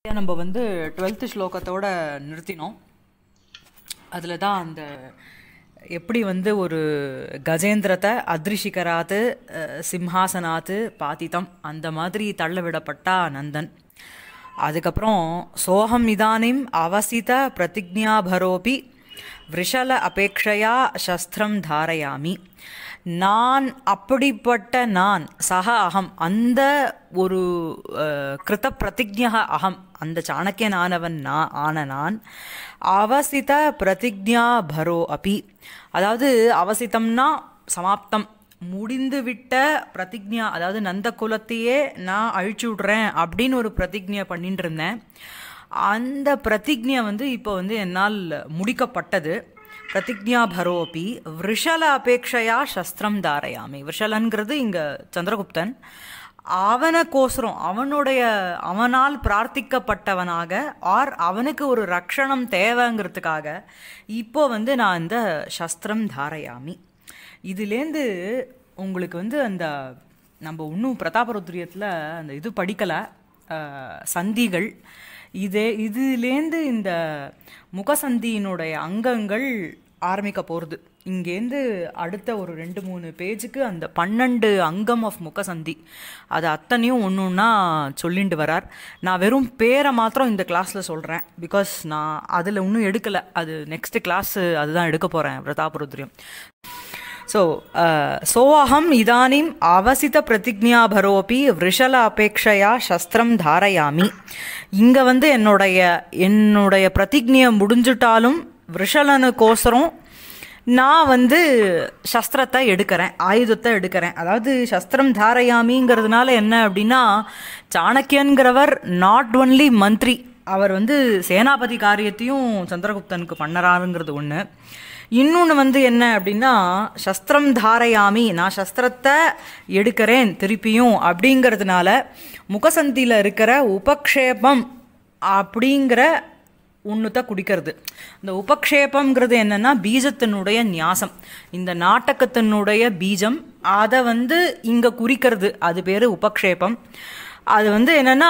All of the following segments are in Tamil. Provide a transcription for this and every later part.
நம்ம வந்து டுவெல்த்து ஸ்லோகத்தோட நிறுத்தினோம் அதில் தான் அந்த எப்படி வந்து ஒரு கஜேந்திரத்தை அத்ரிஷிகராத்து அஹ், சிம்ஹாசனாத்து பாதித்தம் அந்த மாதிரி தள்ள விடப்பட்டா நந்தன் அதுக்கப்புறம் சோகம் இதானிம் அவசித பிரதிஜாபரோபி விஷல அபேக்ஷையா சஸ்திரம் தாரயாமி நான் அப்படிப்பட்ட நான் சக அகம் அந்த ஒரு அஹ், கிருத பிரதிஜா அகம் அந்த சாணக்கியனானவன் நான் ஆன நான் அவசித பிரதிஜா பரோ அபி அதாவது அவசித்தம்னா சமாப்தம் முடிந்துவிட்ட பிரதிஜா அதாவது நந்த குலத்தையே நான் அழிச்சு விட்றேன் அப்படின்னு ஒரு பிரதிஜை பண்ணிட்டு இருந்தேன் அந்த பிரதிஜை வந்து இப்போ வந்து என்னால் முடிக்கப்பட்டது பிரதிஜா பரோபி விஷல அபேட்சையா சஸ்திரம் தாரயாமி விஷலன்கிறது இங்க சந்திரகுப்தன் அவனுக்கோசரம் அவனுடைய அவனால் பிரார்த்திக்கப்பட்டவனாக ஆர் அவனுக்கு ஒரு ரக்ஷணம் தேவைங்கிறதுக்காக இப்போ வந்து நான் இந்த சஸ்திரம் தாரயாமி இதுலேருந்து உங்களுக்கு வந்து அந்த நம்ம இன்னும் பிரதாபருத்ரியத்தில் அந்த இது படிக்கலை சந்திகள் இதே இதுலேருந்து இந்த முகசந்தியினுடைய அங்கங்கள் ஆரம்பிக்க போகிறது இங்கேருந்து அடுத்த ஒரு ரெண்டு மூணு பேஜுக்கு அந்த பன்னெண்டு அங்கம் ஆஃப் முகசந்தி அது அத்தனையும் ஒன்று ஒன்றா சொல்லிட்டு வரார் நான் வெறும் பேரை மாத்திரம் இந்த கிளாஸில் சொல்கிறேன் பிகாஸ் நான் அதில் இன்னும் எடுக்கலை அது நெக்ஸ்ட் கிளாஸ் அதுதான் எடுக்க போகிறேன் பிரதாபருத்ரியம் ஸோ சோஅஹம் இதானிம் அவசித பிரதிஜாபரோபி விஷல அபேக்ஷையா சஸ்திரம் தாரயாமி இங்கே வந்து என்னுடைய என்னுடைய பிரதிஜையை முடிஞ்சுட்டாலும் விஷலனுக்கோசரம் நான் வந்து சஸ்திரத்தை எடுக்கிறேன் ஆயுதத்தை எடுக்கிறேன் அதாவது சஸ்திரம் தாரயாமிங்கிறதுனால என்ன அப்படின்னா சாணக்கியன்கிறவர் நாட் ஒன்லி மந்திரி அவர் வந்து சேனாபதி காரியத்தையும் சந்திரகுப்தனுக்கு பண்ணறாருங்கிறது ஒன்று இன்னொன்று வந்து என்ன அப்படின்னா சஸ்திரம் தாரயாமி நான் சஸ்திரத்தை எடுக்கிறேன் திருப்பியும் அப்படிங்கிறதுனால முகசந்தியில் இருக்கிற உபக்ஷேபம் அப்படிங்கிற ஒன்றுத்த குடிக்கிறது இந்த உபக்ஷேபம்ங்கிறது என்னன்னா பீஜத்தினுடைய நியாசம் இந்த நாட்டகத்தினுடைய பீஜம் அதை வந்து இங்கே குறிக்கிறது அது பேர் உபக்ஷேபம் அது வந்து என்னன்னா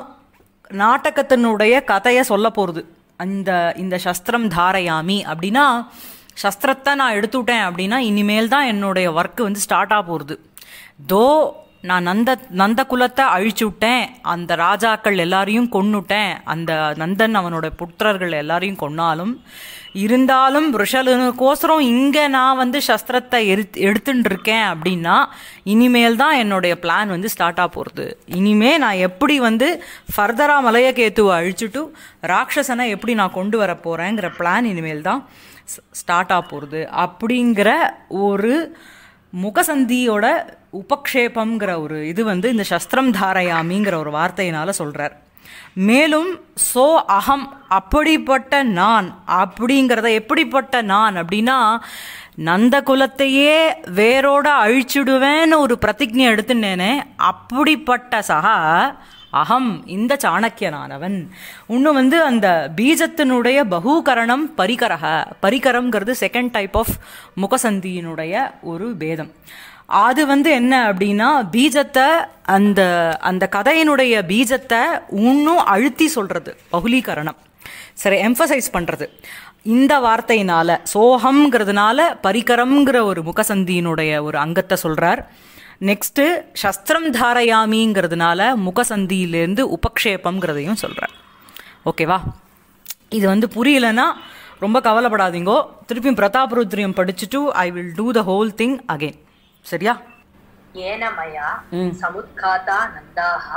நாட்டகத்தினுடைய கதையை சொல்ல போகிறது அந்த இந்த சஸ்திரம் தாரயாமி அப்படின்னா சஸ்திரத்தை நான் எடுத்துவிட்டேன் அப்படின்னா இனிமேல் தான் என்னுடைய ஒர்க்கு வந்து ஸ்டார்ட் ஆக போகிறது தோ நான் நந்த நந்த குலத்தை அழிச்சு விட்டேன் அந்த ராஜாக்கள் எல்லாரையும் கொன்னுட்டேன் அந்த நந்தன் அவனோட புத்திரர்கள் எல்லாரையும் கொன்னாலும் இருந்தாலும் ரிஷலுனுக்கோசரம் இங்கே நான் வந்து சஸ்திரத்தை எடுத்து எடுத்துட்டு இருக்கேன் அப்படின்னா இனிமேல் தான் என்னுடைய பிளான் வந்து ஸ்டார்ட் ஆக போகிறது இனிமே நான் எப்படி வந்து ஃபர்தராக மலையகேத்துவை அழிச்சுட்டு ராட்சசனை எப்படி நான் கொண்டு வர போகிறேங்கிற பிளான் இனிமேல் தான் ஸ்டார்ட் ஆக போகிறது அப்படிங்கிற ஒரு முகசந்தியோட உபக்ஷேபம்ங்கிற ஒரு இது வந்து இந்த சஸ்திரம் தாரயாமிங்கிற ஒரு வார்த்தையினால சொல்றார் மேலும் சோ அகம் அப்படிப்பட்ட நான் அப்படிங்கிறத எப்படிப்பட்ட நான் அப்படின்னா நந்த குலத்தையே வேரோட அழிச்சுடுவேன்னு ஒரு பிரதிஜை எடுத்துனேனே அப்படிப்பட்ட சகா அகம் இந்த சாணக்கியனானவன் இன்னும் வந்து அந்த பீஜத்தினுடைய பகூகரணம் பரிகரக பரிகரம்ங்கிறது செகண்ட் டைப் ஆஃப் முகசந்தியினுடைய ஒரு பேதம் அது வந்து என்ன அப்படின்னா பீஜத்தை அந்த அந்த கதையினுடைய பீஜத்தை இன்னும் அழுத்தி சொல்றது பகுலீகரணம் சரி எம்ஃபசைஸ் பண்றது இந்த வார்த்தையினால சோகம்ங்கிறதுனால பரிகரம்ங்கிற ஒரு முகசந்தியினுடைய ஒரு அங்கத்தை சொல்றார் நெக்ஸ்ட்டு சஸ்திரம் தாரயாமிங்கிறதுனால முகசந்தியிலேருந்து உபக்ஷேபம்ங்கிறதையும் சொல்கிறார் ஓகேவா இது வந்து புரியலன்னா ரொம்ப கவலைப்படாதீங்கோ திருப்பியும் பிரதாபருத்ரியம் படிச்சுட்டு I will do the whole thing again சரியா येन मया समुत्खाता नन्दाः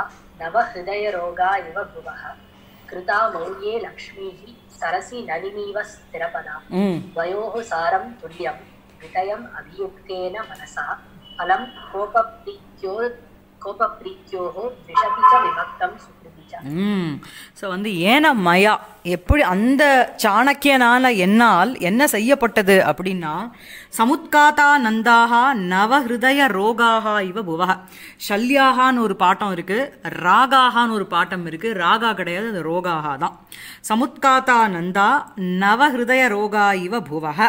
नवहृदयरोगा इव भुवः कृता मौर्ये लक्ष्मीः सरसि नलिनीव स्थिरपदा ம் द्वयोः सारं तुल्यं विटयम् अभियुक्तेन मनसा फलं कोपप्रीत्यो कोपप्रीत्योः विशति च विभक्तं सुकृति च ம் ஸோ வந்து ஏன மயா எப்படி அந்த சாணக்கியனால என்னால் என்ன செய்யப்பட்டது அப்படின்னா சமுத்காதா நந்தாகா நவஹிருதய ரோகாகா இவ புவக ஷல்யாகான்னு ஒரு பாட்டம் இருக்கு ராகாகான்னு ஒரு பாட்டம் இருக்கு ராகா கிடையாது அது ரோகாகா தான் சமுத்காதா நந்தா நவஹிருதய ரோகா இவ புவக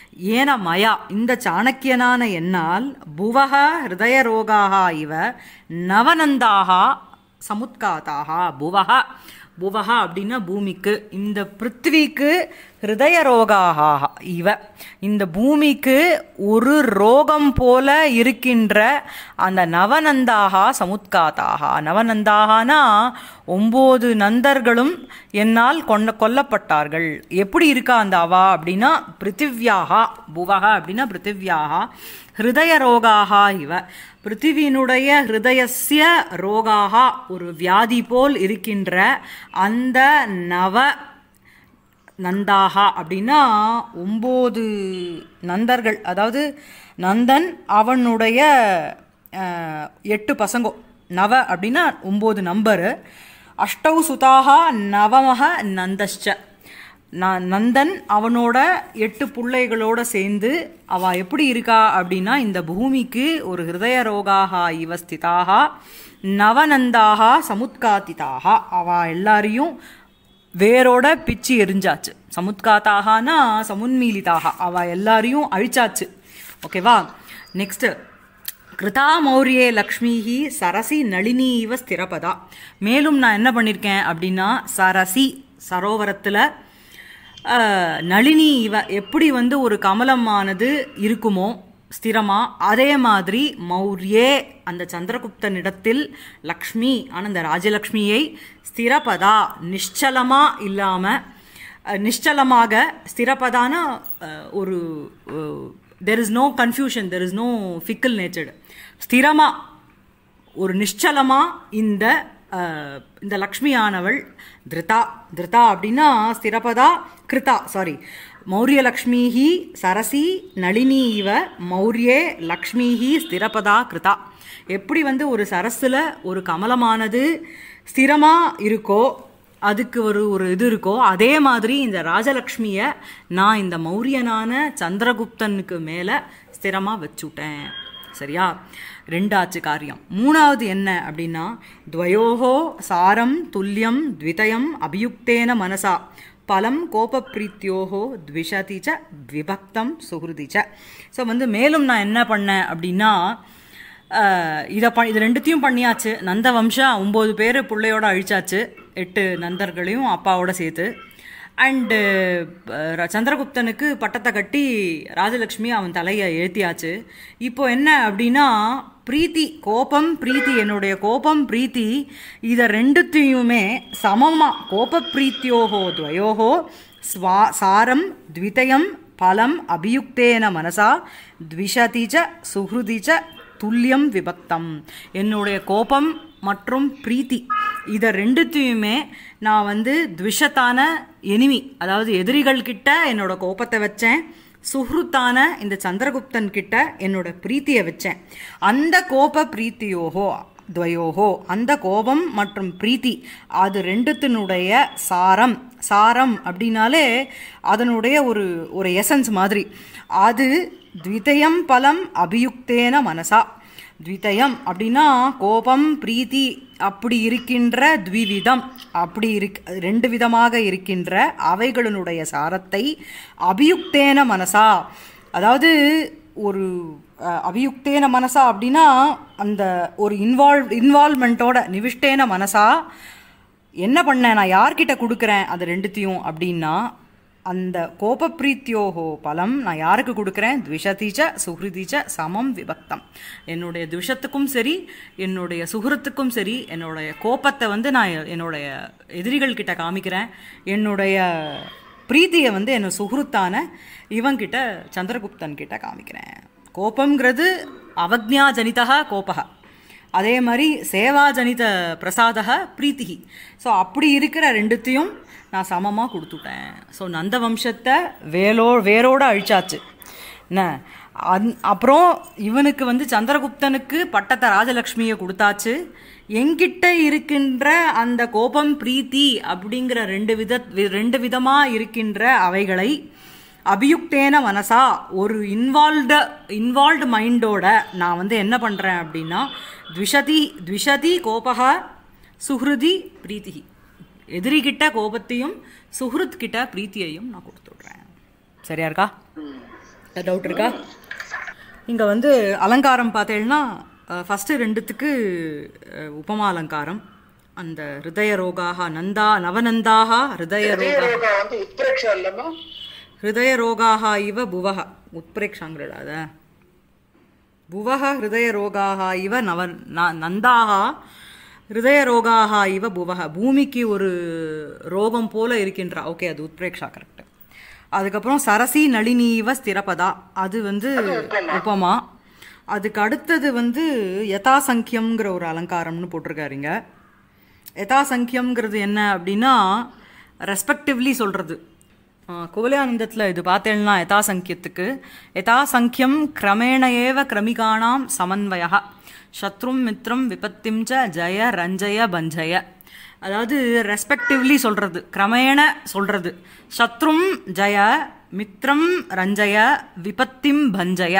ஏன மயா இந்த சாணக்கியனான என்னால் புவக ஹிருதய ரோகாக இவ நவநந்தாக சமுத்காதாக புவக புவஹா அப்படின்னா பூமிக்கு இந்த பிருத்விக்கு ஹிருதய ரோகாக இவ இந்த பூமிக்கு ஒரு ரோகம் போல இருக்கின்ற அந்த நவநந்தாக சமுத்காத்தாக நவநந்தாகனா ஒம்பது நந்தர்களும் என்னால் கொண்ட கொல்லப்பட்டார்கள் எப்படி இருக்கா அந்த அவா அப்படின்னா பிருத்திவ்யாகா புவகா அப்படின்னா பிருத்திவ்யாகா ஹிருதய ரோகாக இவ பிருத்திவியினுடைய ஹிருதயஸ்ய ரோகாக ஒரு வியாதி போல் இருக்கின்ற அந்த நவ நந்தாகா அப்படின்னா ஒம்பது நந்தர்கள் அதாவது நந்தன் அவனுடைய அஹ், எட்டு பசங்கோ நவ அப்படின்னா ஒம்பது நம்பரு அஷ்டௌ சுதாகா நவமக நந்தஷ்ச ந- நந்தன் அவனோட எட்டு பிள்ளைகளோட சேர்ந்து அவ எப்படி இருக்கா அப்படின்னா இந்த பூமிக்கு ஒரு ஹிருதய ரோகாக இவ ஸ்திதாக நவநந்தாக சமுத்காத்திதாக அவ எல்லாரையும் வேரோட பிச்சு எரிஞ்சாச்சு சமுத்காத்தாகனா சமுன்மீலிதாக அவ எல்லாரையும் அழிச்சாச்சு ஓகேவா நெக்ஸ்ட் கிருதா மௌரியே லக்ஷ்மிஹி சரசி நளினி இவ ஸ்திரபதா மேலும் நான் என்ன பண்ணியிருக்கேன் அப்படின்னா சரசி சரோவரத்தில் நளினி இவ எப்படி வந்து ஒரு கமலமானது இருக்குமோ ஸ்திரமா அதே மாதிரி மௌரியே அந்த சந்திரகுப்தனிடத்தில் லக்ஷ்மி ஆன அந்த ராஜலக்ஷ்மியை ஸ்திரபதா நிಶ್ಚலமா இல்லாம அஹ், நிಶ್ಚலமாக ஸ்திரபதான அஹ், ஒரு there is no confusion there is no fickle natured ஸ்திரமா ஒரு நிಶ್ಚலமா இந்த அஹ், இந்த லக்ஷ்மியானவள் திருதா திருதா அப்படின்னா ஸ்திரபதா கிருதா சாரி மௌரிய லக்ஷ்மிஹி சரசி நளினி இவ மௌரியே லக்ஷ்மிஹி ஸ்திரபதா கிருதா எப்படி வந்து ஒரு சரஸில் ஒரு கமலமானது ஸ்திரமா இருக்கோ அதுக்கு ஒரு ஒரு இது இருக்கோ அதே மாதிரி இந்த ராஜலக்ஷ்மியை நான் இந்த மௌரியனான சந்திரகுப்தனுக்கு மேலே ஸ்திரமாக வச்சுட்டேன் சரியா ரெண்டாச்சு காரியம் மூணாவது என்ன அப்படின்னா துவயோகோ சாரம் துல்லியம் த்விதயம் அபியுக்தேன மனசா பலம் கோபப்பிரீத்தியோகோ த்விஷதி ச விபக்தம் சுகிருதி ச ஸோ வந்து மேலும் நான் என்ன பண்ணேன் அப்படின்னா அஹ், இதை ப இது ரெண்டுத்தையும் பண்ணியாச்சு நந்த வம்சம் ஒம்பது பேர் பிள்ளையோட அழிச்சாச்சு எட்டு நந்தர்களையும் அப்பாவோட சேர்த்து அண்டு சந்திரகுப்தனுக்கு பட்டத்தை கட்டி ராஜலக்ஷ்மி அவன் தலையை ஏற்றியாச்சு இப்போ என்ன அப்படின்னா பிரீத்தி கோபம் பிரீத்தி என்னுடைய கோபம் பிரீத்தி இதை ரெண்டுத்தையுமே சமமாக கோப பிரீத்தியோகோ துவயோகோ ஸ்வா சாரம் த்விதயம் பலம் அபியுக்தேன மனசா த்விஷதி ச சுஹ்ருதி ச துல்லியம் விபக்தம் என்னுடைய கோபம் மற்றும் பிரீத்தி இதை ரெண்டுத்தையுமே நான் வந்து த்விஷத்தான எனிமி அதாவது எதிரிகள் கிட்ட என்னோட கோபத்தை வச்சேன் சுஹ்ருத்தான இந்த சந்திரகுப்தன் கிட்ட என்னோட பிரீத்தியை வச்சேன் அந்த கோப பிரீத்தியோகோ துவயோகோ அந்த கோபம் மற்றும் பிரீத்தி அது ரெண்டுத்தினுடைய சாரம் சாரம் அப்படின்னாலே அதனுடைய ஒரு ஒரு எசன்ஸ் மாதிரி அது த்விதயம் பலம் அபியுக்தேன மனசா த்விதயம் அப்படின்னா கோபம் பிரீத்தி அப்படி இருக்கின்ற த்விவிதம் அப்படி இருக் ரெண்டு விதமாக இருக்கின்ற அவைகளினுடைய சாரத்தை அபியுக்தேன மனசா அதாவது ஒரு அஹ், அபியுக்தேன மனசா அப்படின்னா அந்த ஒரு இன்வால்வ் இன்வால்மெண்ட்டோட நிவிஷ்டேன மனசா என்ன பண்ணேன் நான் யார்கிட்ட கொடுக்குறேன் அது ரெண்டுத்தையும் அப்படின்னா அந்த கோபப்பிரீத்தியோகோ பலம் நான் யாருக்கு கொடுக்குறேன் த்விஷதிச்ச சுஹிருதிச்ச சமம் விபக்தம் என்னுடைய துஷத்துக்கும் சரி என்னுடைய சுகிருத்துக்கும் சரி என்னுடைய கோபத்தை வந்து நான் என்னுடைய எதிரிகள் கிட்ட காமிக்கிறேன் என்னுடைய பிரீத்தியை வந்து என்ன சுகிருத்தான இவங்கிட்ட சந்திரகுப்தன் கிட்ட காமிக்கிறேன் கோபங்கிறது அவக்ஞா ஜனிதா கோபகா அதே மாதிரி சேவாஜனித பிரசாதக பிரீத்திகி ஸோ அப்படி இருக்கிற ரெண்டுத்தையும் நான் சமமாக கொடுத்துட்டேன் ஸோ நந்த வம்சத்தை வேலோ வேரோட அழிச்சாச்சு என்ன அந் அப்புறம் இவனுக்கு வந்து சந்திரகுப்தனுக்கு பட்டத்தை ராஜலக்ஷ்மியை கொடுத்தாச்சு என்கிட்ட இருக்கின்ற அந்த கோபம் பிரீத்தி அப்படிங்கிற ரெண்டு வித வி- ரெண்டு விதமாக இருக்கின்ற அவைகளை அபியுக்தேன மனசா ஒரு இன்வால்வ்டு இன்வால்வ்டு மைண்டோட நான் வந்து என்ன பண்ணுறேன் அப்படின்னா த்விஷதி த்விஷதி கோபக சுஹ்ருதி பிரீத்தி எதிரிகிட்ட கோபத்தையும் சுஹ்ருத் கிட்ட பிரீத்தியையும் நான் கொடுத்துட்றேன் சரியா இருக்கா டவுட் இருக்கா இங்கே வந்து அலங்காரம் பார்த்தேன்னா ஃபஸ்ட்டு ரெண்டுத்துக்கு அஹ், உபமா அலங்காரம் அந்த ஹிருதய ரோகாக நந்தா நவநந்தாக ஹிருதய ரோகா ரோக வந்து உத்பிரேக்ஷ இல்லம்மா ஹிருதய ரோகாக இவ புவக உத்பிரேக்ஷாங்கிறடா அத புவக ஹிருதய ரோகாக இவ நவ ந- நந்தாக ஹிருதய ரோகாக இவ புவக பூமிக்கு ஒரு ரோகம் போல இருக்கின்றா ஓகே அது உத்பிரேக்ஷா கரெக்ட் அதுக்கப்புறம் சரசி நளினி இவ ஸ்திரபதா அது வந்து உபமா அதுக்கு அடுத்தது வந்து யதாசங்கியம்ங்கிற ஒரு அலங்காரம்னு போட்டிருக்காருங்க யதாசங்கியம்ங்கிறது என்ன அப்படின்னா ரெஸ்பெக்டிவ்லி சொல்கிறது கோலியானந்தத்தில் இது பார்த்தேன்னா யதாசங்கியத்துக்கு யதாசங்கியம் கிரமேண ஏவ கிரமிகானாம் சமன்வய சத்ரும் மித்ரம் விபத்திம் ச ஜய ரஞ்சய பஞ்சய அதாவது ரெஸ்பெக்டிவ்லி சொல்கிறது கிரமேண சொல்கிறது சத்ரும் ஜய மித்ரம் ரஞ்சய விபத்திம் பஞ்சய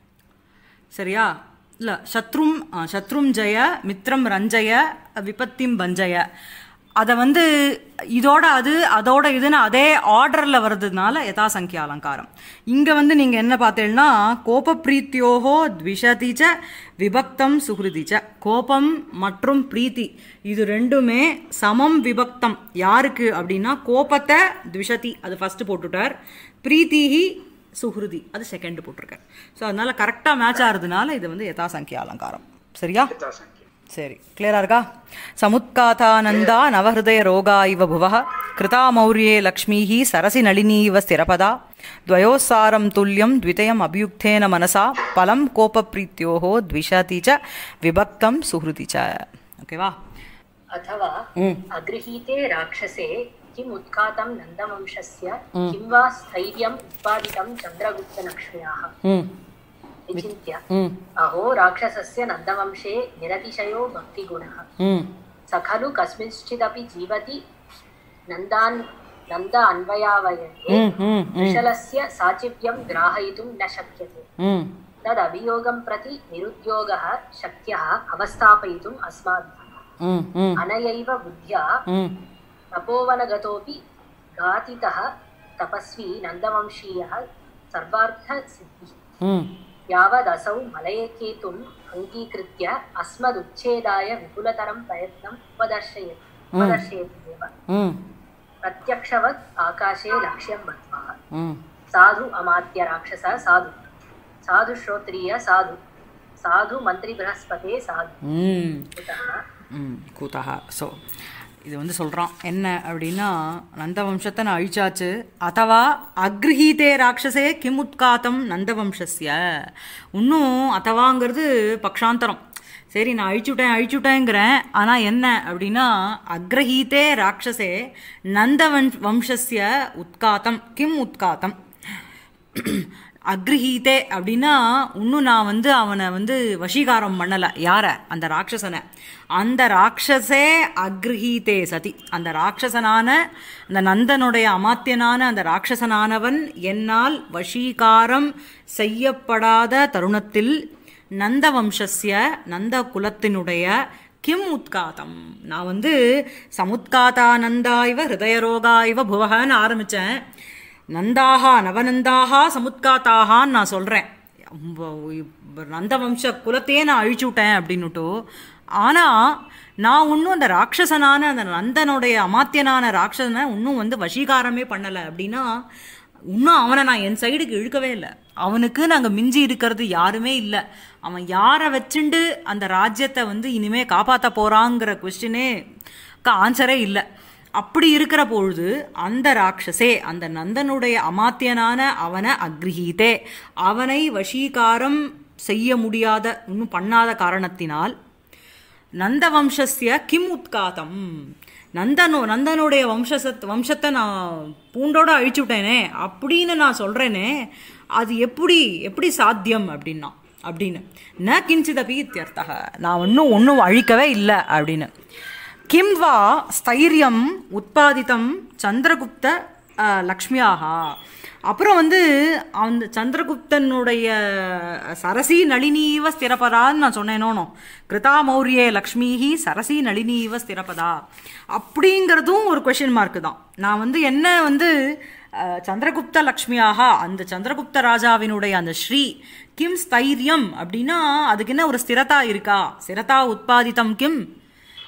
சரியா இல்லை சத்ரும் ஆ, சத்ரும் ஜெய மித்ரம் ரஞ்சய விபத்திம் பஞ்சய அதை வந்து இதோட அது அதோட இதுன்னு அதே ஆர்டரில் வர்றதுனால யதாசங்கிய அலங்காரம் இங்கே வந்து நீங்கள் என்ன பார்த்தீங்கன்னா கோபப்ரீத்தியோகோ த்விஷதி ச விபக்தம் சுஹிருதி ச கோபம் மற்றும் பிரீத்தி இது ரெண்டுமே சமம் விபக்தம் யாருக்கு அப்படின்னா கோபத்தை த்விஷதி அது ஃபர்ஸ்ட் போட்டுட்டார் பிரீத்திஹி சுஹ்ருதி அது செகண்ட் போட்டிருக்கார் ஸோ அதனால கரெக்டாக மேட்ச் ஆகிறதுனால இது வந்து யதாசங்கிய அலங்காரம் சரியா யதாசங்கியம் சரி கிளியரா இருக்கா சமுத்காதானந்தா நவஹிருதய ரோகா இவ புவः கிருதா மௌர்யே லக்ஷ்மீः சரசி நளினி இவ ஸ்திரபதா द्वयोस्सारं तुल्यं द्वितयम् अभियुक्तेन मनसा फलं कोपप्रीत्योः द्विषति च विभक्तं सुहृति च ओकेवा अथवा ம் अगृहीते राक्षसे किम् उत्खातं नन्दवंशस्य किं वा स्थैर्यम् उत्पादितं चन्द्रगुप्तलक्ष्म्याः ம் विचिन्त्य ம் अहो राक्षसस्य नन्दवंशे निरतिशयो भक्तिगुणः ம் स खलु कस्मिंश्चिदपि जीवति नन्दान् नन्द अन्वयावयने ம் ம் कुशलस्य साचिव्यं ग्राहयितुं न शक्यते ம் तदभियोगं प्रति निरुद्योगः शक्यः अवस्थापयितुम् अस्माभिः ம் ம் अनयैव बुद्ध्या ம் तपोवनगतोऽपि घातितः तपस्वी नन्दवंशीयः सर्वार्थसिद्धिः ம் यावदसौ मलयकेतुम् अङ्गीकृत्य अस्मदुच्छेदाय विपुलतरं प्रयत्नम् उपदर्शयति उपदर्शयति एव ம் प्रत्यक्षवत् आकाशे लक्ष्यं मत्वा ம் साधु अमात्य राक्षस साधु साधु श्रोत्रिय साधु साधु मन्त्रि बृहस्पते साधु ம் कुतः ம் கூத்தகா ஸோ இது வந்து சொல்கிறான் என்ன அப்படின்னா நந்தவம்சத்தை நான் அழிச்சாச்சு அதவா அக்ரஹீதே ராட்சசே கிம் உத்காத்தம் நந்தவம்சஸ்ய இன்னும் அதவாங்கிறது பக்ஷாந்தரம் சரி நான் அழிச்சுட்டேன் அழிச்சுட்டேங்கிறேன் ஆனால் என்ன அப்படின்னா அக்ரஹீதே ராட்சசே நந்தவன் வம்சஸ்ய உத்காத்தம் கிம் உத்காத்தம் அக்ரஹீதே அப்படின்னா இன்னும் நான் வந்து அவனை வந்து வசீகாரம் பண்ணலை யாரை அந்த ராட்சசனை அந்த ராட்சசே அக்ரஹீதே சதி அந்த ராட்சசனான அந்த நந்தனுடைய அமாத்தியனான அந்த ராட்சசனானவன் என்னால் வசீகாரம் செய்யப்படாத தருணத்தில் நந்த வம்சஸ்ய நந்த குலத்தினுடைய கிம் உத்காதம் நான் வந்து சமுத்காதா நந்தா இவ ஹிருதயரோகா இவ புவகன்னு ஆரம்பித்தேன் நந்தாகா நவநந்தாகா சமுத்காத்தாகான்னு நான் சொல்கிறேன் நந்தவம்ச குலத்தையே நான் அழிச்சு விட்டேன் அப்படின்னுட்டு ஆனால் நான் இன்னும் அந்த ராட்சசனான அந்த நந்தனுடைய அமாத்தியனான ராட்சசனை இன்னும் வந்து வசீகாரமே பண்ணலை அப்படின்னா இன்னும் அவனை நான் என் சைடுக்கு இழுக்கவே இல்லை அவனுக்கு நாங்கள் மிஞ்சி இருக்கிறது யாருமே இல்லை அவன் யாரை வச்சுண்டு அந்த ராஜ்யத்தை வந்து இனிமே காப்பாற்ற போகிறாங்கிற கொஸ்டினே ஆன்சரே இல்லை அப்படி இருக்கிற பொழுது அந்த ராட்சசே அந்த நந்தனுடைய அமாத்தியனான அவனை அக்ரிஹீதே அவனை வசீகாரம் செய்ய முடியாத இன்னும் பண்ணாத காரணத்தினால் நந்தவம்சஸ்ய கிம் உத்காதம் நந்தனோ நந்தனுடைய வம்சசத் வம்சத்தை நான் பூண்டோட அழிச்சு விட்டேனே அப்படின்னு நான் சொல்கிறேனே அது எப்படி எப்படி சாத்தியம் அப்படின்னா அப்படின்னு ந கிஞ்சிதபி இத்தியர்த்தக நான் இன்னும் ஒன்றும் அழிக்கவே இல்லை அப்படின்னு கிம் வா ஸ்தைரியம் உத்பாதித்தம் சந்திரகுப்த அஹ், லக்ஷ்மியாக அப்புறம் வந்து அந்த சந்திரகுப்தனுடைய சரசி நளினீவ ஸ்திரபதான்னு நான் சொன்னேனோனோ கிருதா மௌரியே லக்ஷ்மிஹி சரசி நளினீவ ஸ்திரபதா அப்படிங்கிறதும் ஒரு கொஷின் மார்க் தான் நான் வந்து என்ன வந்து அஹ், சந்திரகுப்த லக்ஷ்மியாக அந்த சந்திரகுப்த ராஜாவினுடைய அந்த ஸ்ரீ கிம் ஸ்தைரியம் அப்படின்னா அதுக்கு என்ன ஒரு ஸ்திரதா இருக்கா ஸ்திரதா உத்பாதித்தம் கிம்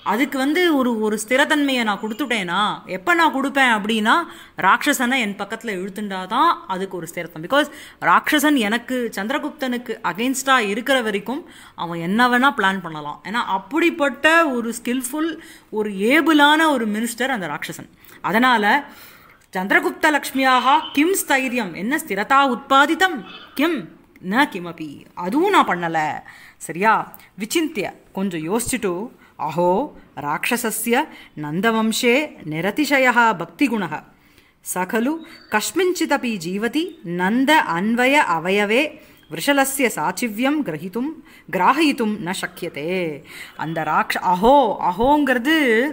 அதுக்கு வந்து ஒரு ஒரு ஸ்திரத்தன்மையை நான் கொடுத்துட்டேனா எப்போ நான் கொடுப்பேன் அப்படின்னா ராட்சசனை என் பக்கத்தில் இழுத்துண்டாதான் அதுக்கு ஒரு ஸ்திரத்தம் பிகாஸ் ராட்சசன் எனக்கு சந்திரகுப்தனுக்கு அகெயின்ஸ்டாக இருக்கிற வரைக்கும் அவன் என்ன வேணால் பிளான் பண்ணலாம் ஏன்னா அப்படிப்பட்ட ஒரு ஸ்கில்ஃபுல் ஒரு ஏபிளான ஒரு மினிஸ்டர் அந்த ராட்சசன் அதனால் சந்திரகுப்த லக்ஷ்மியாக கிம் ஸ்தைரியம் என்ன ஸ்திரதா உற்பத்திதம் கிம் ந கிமபி அதுவும் நான் பண்ணலை சரியா விசிந்திய கொஞ்சம் யோசிச்சுட்டு அஹோ ராட்சசஸ்ய நந்தவம்சே நிரதிசய பக்திகுணः स खलु कस्मिंश्चिदपि जीवति नन्द अन्वय अवयवे वृषलस्य साचिव्यं ग्रहीतुं ग्राहयितुं न शक्यते அந்த ராக்ஷ அஹோ அஹோங்கிறது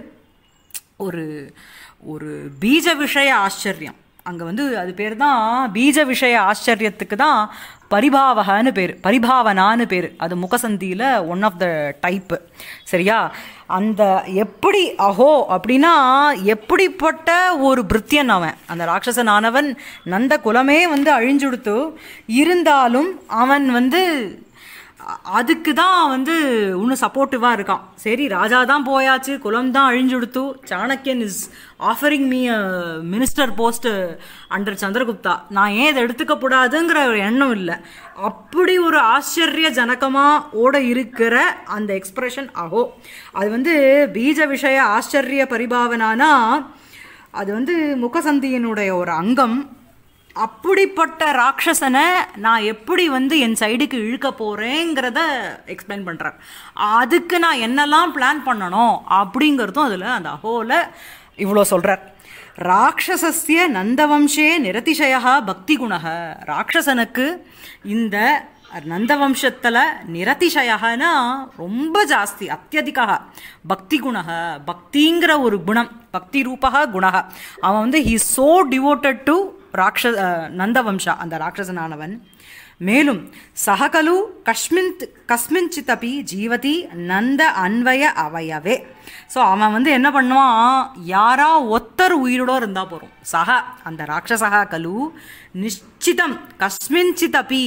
ஒரு ஒரு பீஜ விஷய ஆச்சரியம் அங்கே வந்து அது பேர் தான் பீஜ விஷய ஆச்சரியத்துக்கு தான் பரிபாவகன்னு பேர் பரிபாவனான்னு பேர் அது முகசந்தியில் ஒன் ஆஃப் த டைப்பு சரியா அந்த எப்படி அஹோ அப்படின்னா எப்படிப்பட்ட ஒரு பிருத்தியன் அவன் அந்த ராட்சசனானவன் நந்த குலமே வந்து அழிஞ்சுடுத்து இருந்தாலும் அவன் வந்து அ- அதுக்கு தான் வந்து இன்னும் சப்போர்ட்டிவாக இருக்கான் சரி ராஜா தான் போயாச்சு குலம் தான் அழிஞ்சுடுத்து Chanakya is offering me minister post under Chandragupta நான் ஏன் இதை எடுத்துக்கப்படாதுங்கிற ஒரு எண்ணம் இல்லை அப்படி ஒரு ஆச்சரிய ஜனகமாக ஓட இருக்கிற அந்த எக்ஸ்பிரஷன் ஆகோ அது வந்து பீஜ விஷய ஆச்சரிய பரிபாவனானா அது வந்து முகசந்தியினுடைய ஒரு அங்கம் அப்படிப்பட்ட ராட்சசனை நான் எப்படி வந்து என் சைடுக்கு இழுக்க போகிறேங்கிறத எக்ஸ்பிளைன் பண்ணுறேன் அதுக்கு நான் என்னெல்லாம் பிளான் பண்ணணும் அப்படிங்கிறதும் அதில் அந்த அஹோல இவ்வளோ சொல்கிறார் ராட்சசஸ்ய நந்தவம்சே நிரதிசயா பக்தி குணக ராட்சசனுக்கு இந்த நந்தவம்சத்தில் நிரதிசயனா ரொம்ப ஜாஸ்தி அத்தியதிகா பக்தி குணக பக்திங்கிற ஒரு குணம் பக்தி ரூபக குணக அவன் வந்து ஹீ சோ டிவோட்டட் டு ராட்ச அஹ், நந்தவம்சா அந்த ராட்சசனானவன் மேலும் சககலு கஸ்மின் கஸ்மின்சித் அப்பி ஜீவதி நந்த அன்வய அவயவே ஸோ அவன் வந்து என்ன பண்ணுவான் யாரா ஒத்தர் உயிரோட இருந்தா போகிறோம் சக அந்த ராட்சசகா கலு நிச்சிதம் கஸ்மின்சித் அப்பி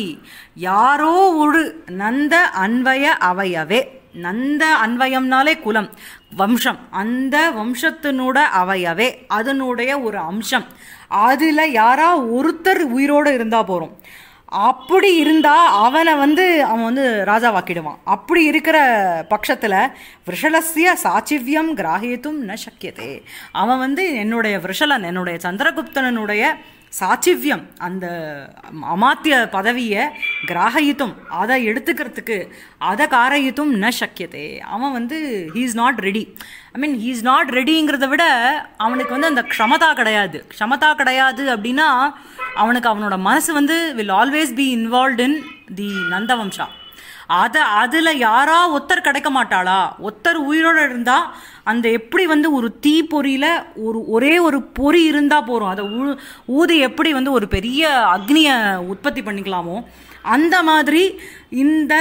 யாரோ ஒரு நந்த அன்வய அவயவே நந்த அன்வயம்னாலே குலம் வம்சம் அந்த வம்சத்தினோட அவயவே அதனுடைய ஒரு அம்சம் அதில் யாரா ஒருத்தர் உயிரோடு இருந்தால் போகிறோம் அப்படி இருந்தா அவனை வந்து அவன் வந்து ராஜாவாக்கிடுவான் அப்படி இருக்கிற பட்சத்தில் விஷலசிய சாச்சிவ்யம் கிராகியத்தும் ந சக்கியதே அவன் வந்து என்னுடைய விஷலன் என்னுடைய சந்திரகுப்தனனுடைய சாச்சிவ்யம் அந்த அமாத்திய பதவியை கிராகியத்தும் அதை எடுத்துக்கிறதுக்கு அதை காரயித்தும் ந சக்கியதே அவன் வந்து he is not ready I mean he is not ரெடிங்கிறத விட அவனுக்கு வந்து அந்த க்ஷமதா கிடையாது க்ஷமதா கிடையாது அப்படின்னா அவனுக்கு அவனோட மனசு வந்து will always be involve in the Nandavamsha அதை அதில் யாரா ஒத்தர் கிடைக்க மாட்டாளா ஒத்தர் உயிரோடு இருந்தால் அந்த எப்படி வந்து ஒரு தீ பொறியில் ஒரு ஒரே ஒரு பொறி இருந்தால் போகிறோம் அதை ஊ ஊதி எப்படி வந்து ஒரு பெரிய அக்னியை உற்பத்தி பண்ணிக்கலாமோ அந்த மாதிரி இந்த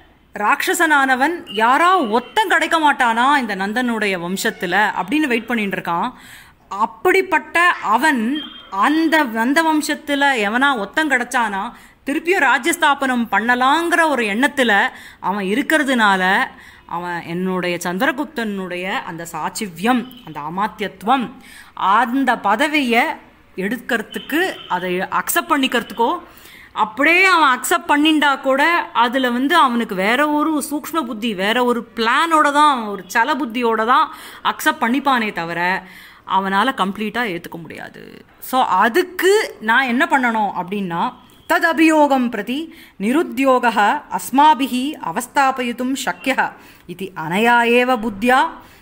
ராட்சசனானவன் யாரா ஒத்தன் கிடைக்க மாட்டானா இந்த நந்தனுடைய வம்சத்தில் அப்படின்னு வெயிட் பண்ணிட்டு இருக்கான் அப்படிப்பட்ட அவன் அந்த நந்த வம்சத்தில் எவனா ஒத்தம் கிடைச்சானா திருப்பியும் ராஜ்யஸ்தாபனம் பண்ணலாங்கிற ஒரு எண்ணத்தில் அவன் இருக்கிறதுனால அவன் என்னுடைய சந்திரகுப்தனுடைய அந்த சாட்சிவ்யம் அந்த அமாத்தியத்துவம் அந்த பதவியை எடுக்கிறதுக்கு அதை அக்செப்ட் பண்ணிக்கிறதுக்கோ அப்படியே அவன் அக்செப்ட் பண்ணிண்டா கூட அதில் வந்து அவனுக்கு வேற ஒரு சூக்ஷ்ம புத்தி வேற ஒரு பிளானோட தான் ஒரு சல புத்தியோட தான் அக்செப்ட் பண்ணிப்பானே தவிர அவனால் கம்ப்ளீட்டாக ஏற்றுக்க முடியாது ஸோ அதுக்கு நான் என்ன பண்ணணும் அப்படின்னா தத் அபியோகம் பிரதி நிருத்யோக அஸ்மாபிः அவஸ்தாபயித்தும் சக்கிய இது அனயா ஏவ புத்தியா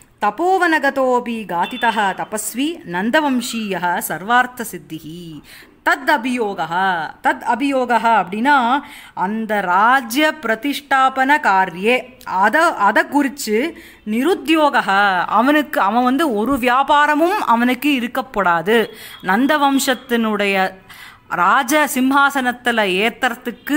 தபோவனகதோபி காதிதः தபஸ்வி நந்தவம்சீய சர்வார்த்த சித்திஹி தத் அபியோக தத் அபியோக அப்படின்னா அந்த ராஜ்ய பிரதிஷ்டாபன காரியே அதை அதை குறித்து நிருத்யோக அவனுக்கு அவன் வந்து ஒரு வியாபாரமும் அவனுக்கு இருக்கப்படாது நந்தவம்சத்தினுடைய ராஜ சிம்ஹாசனத்தில் ஏத்துறதுக்கு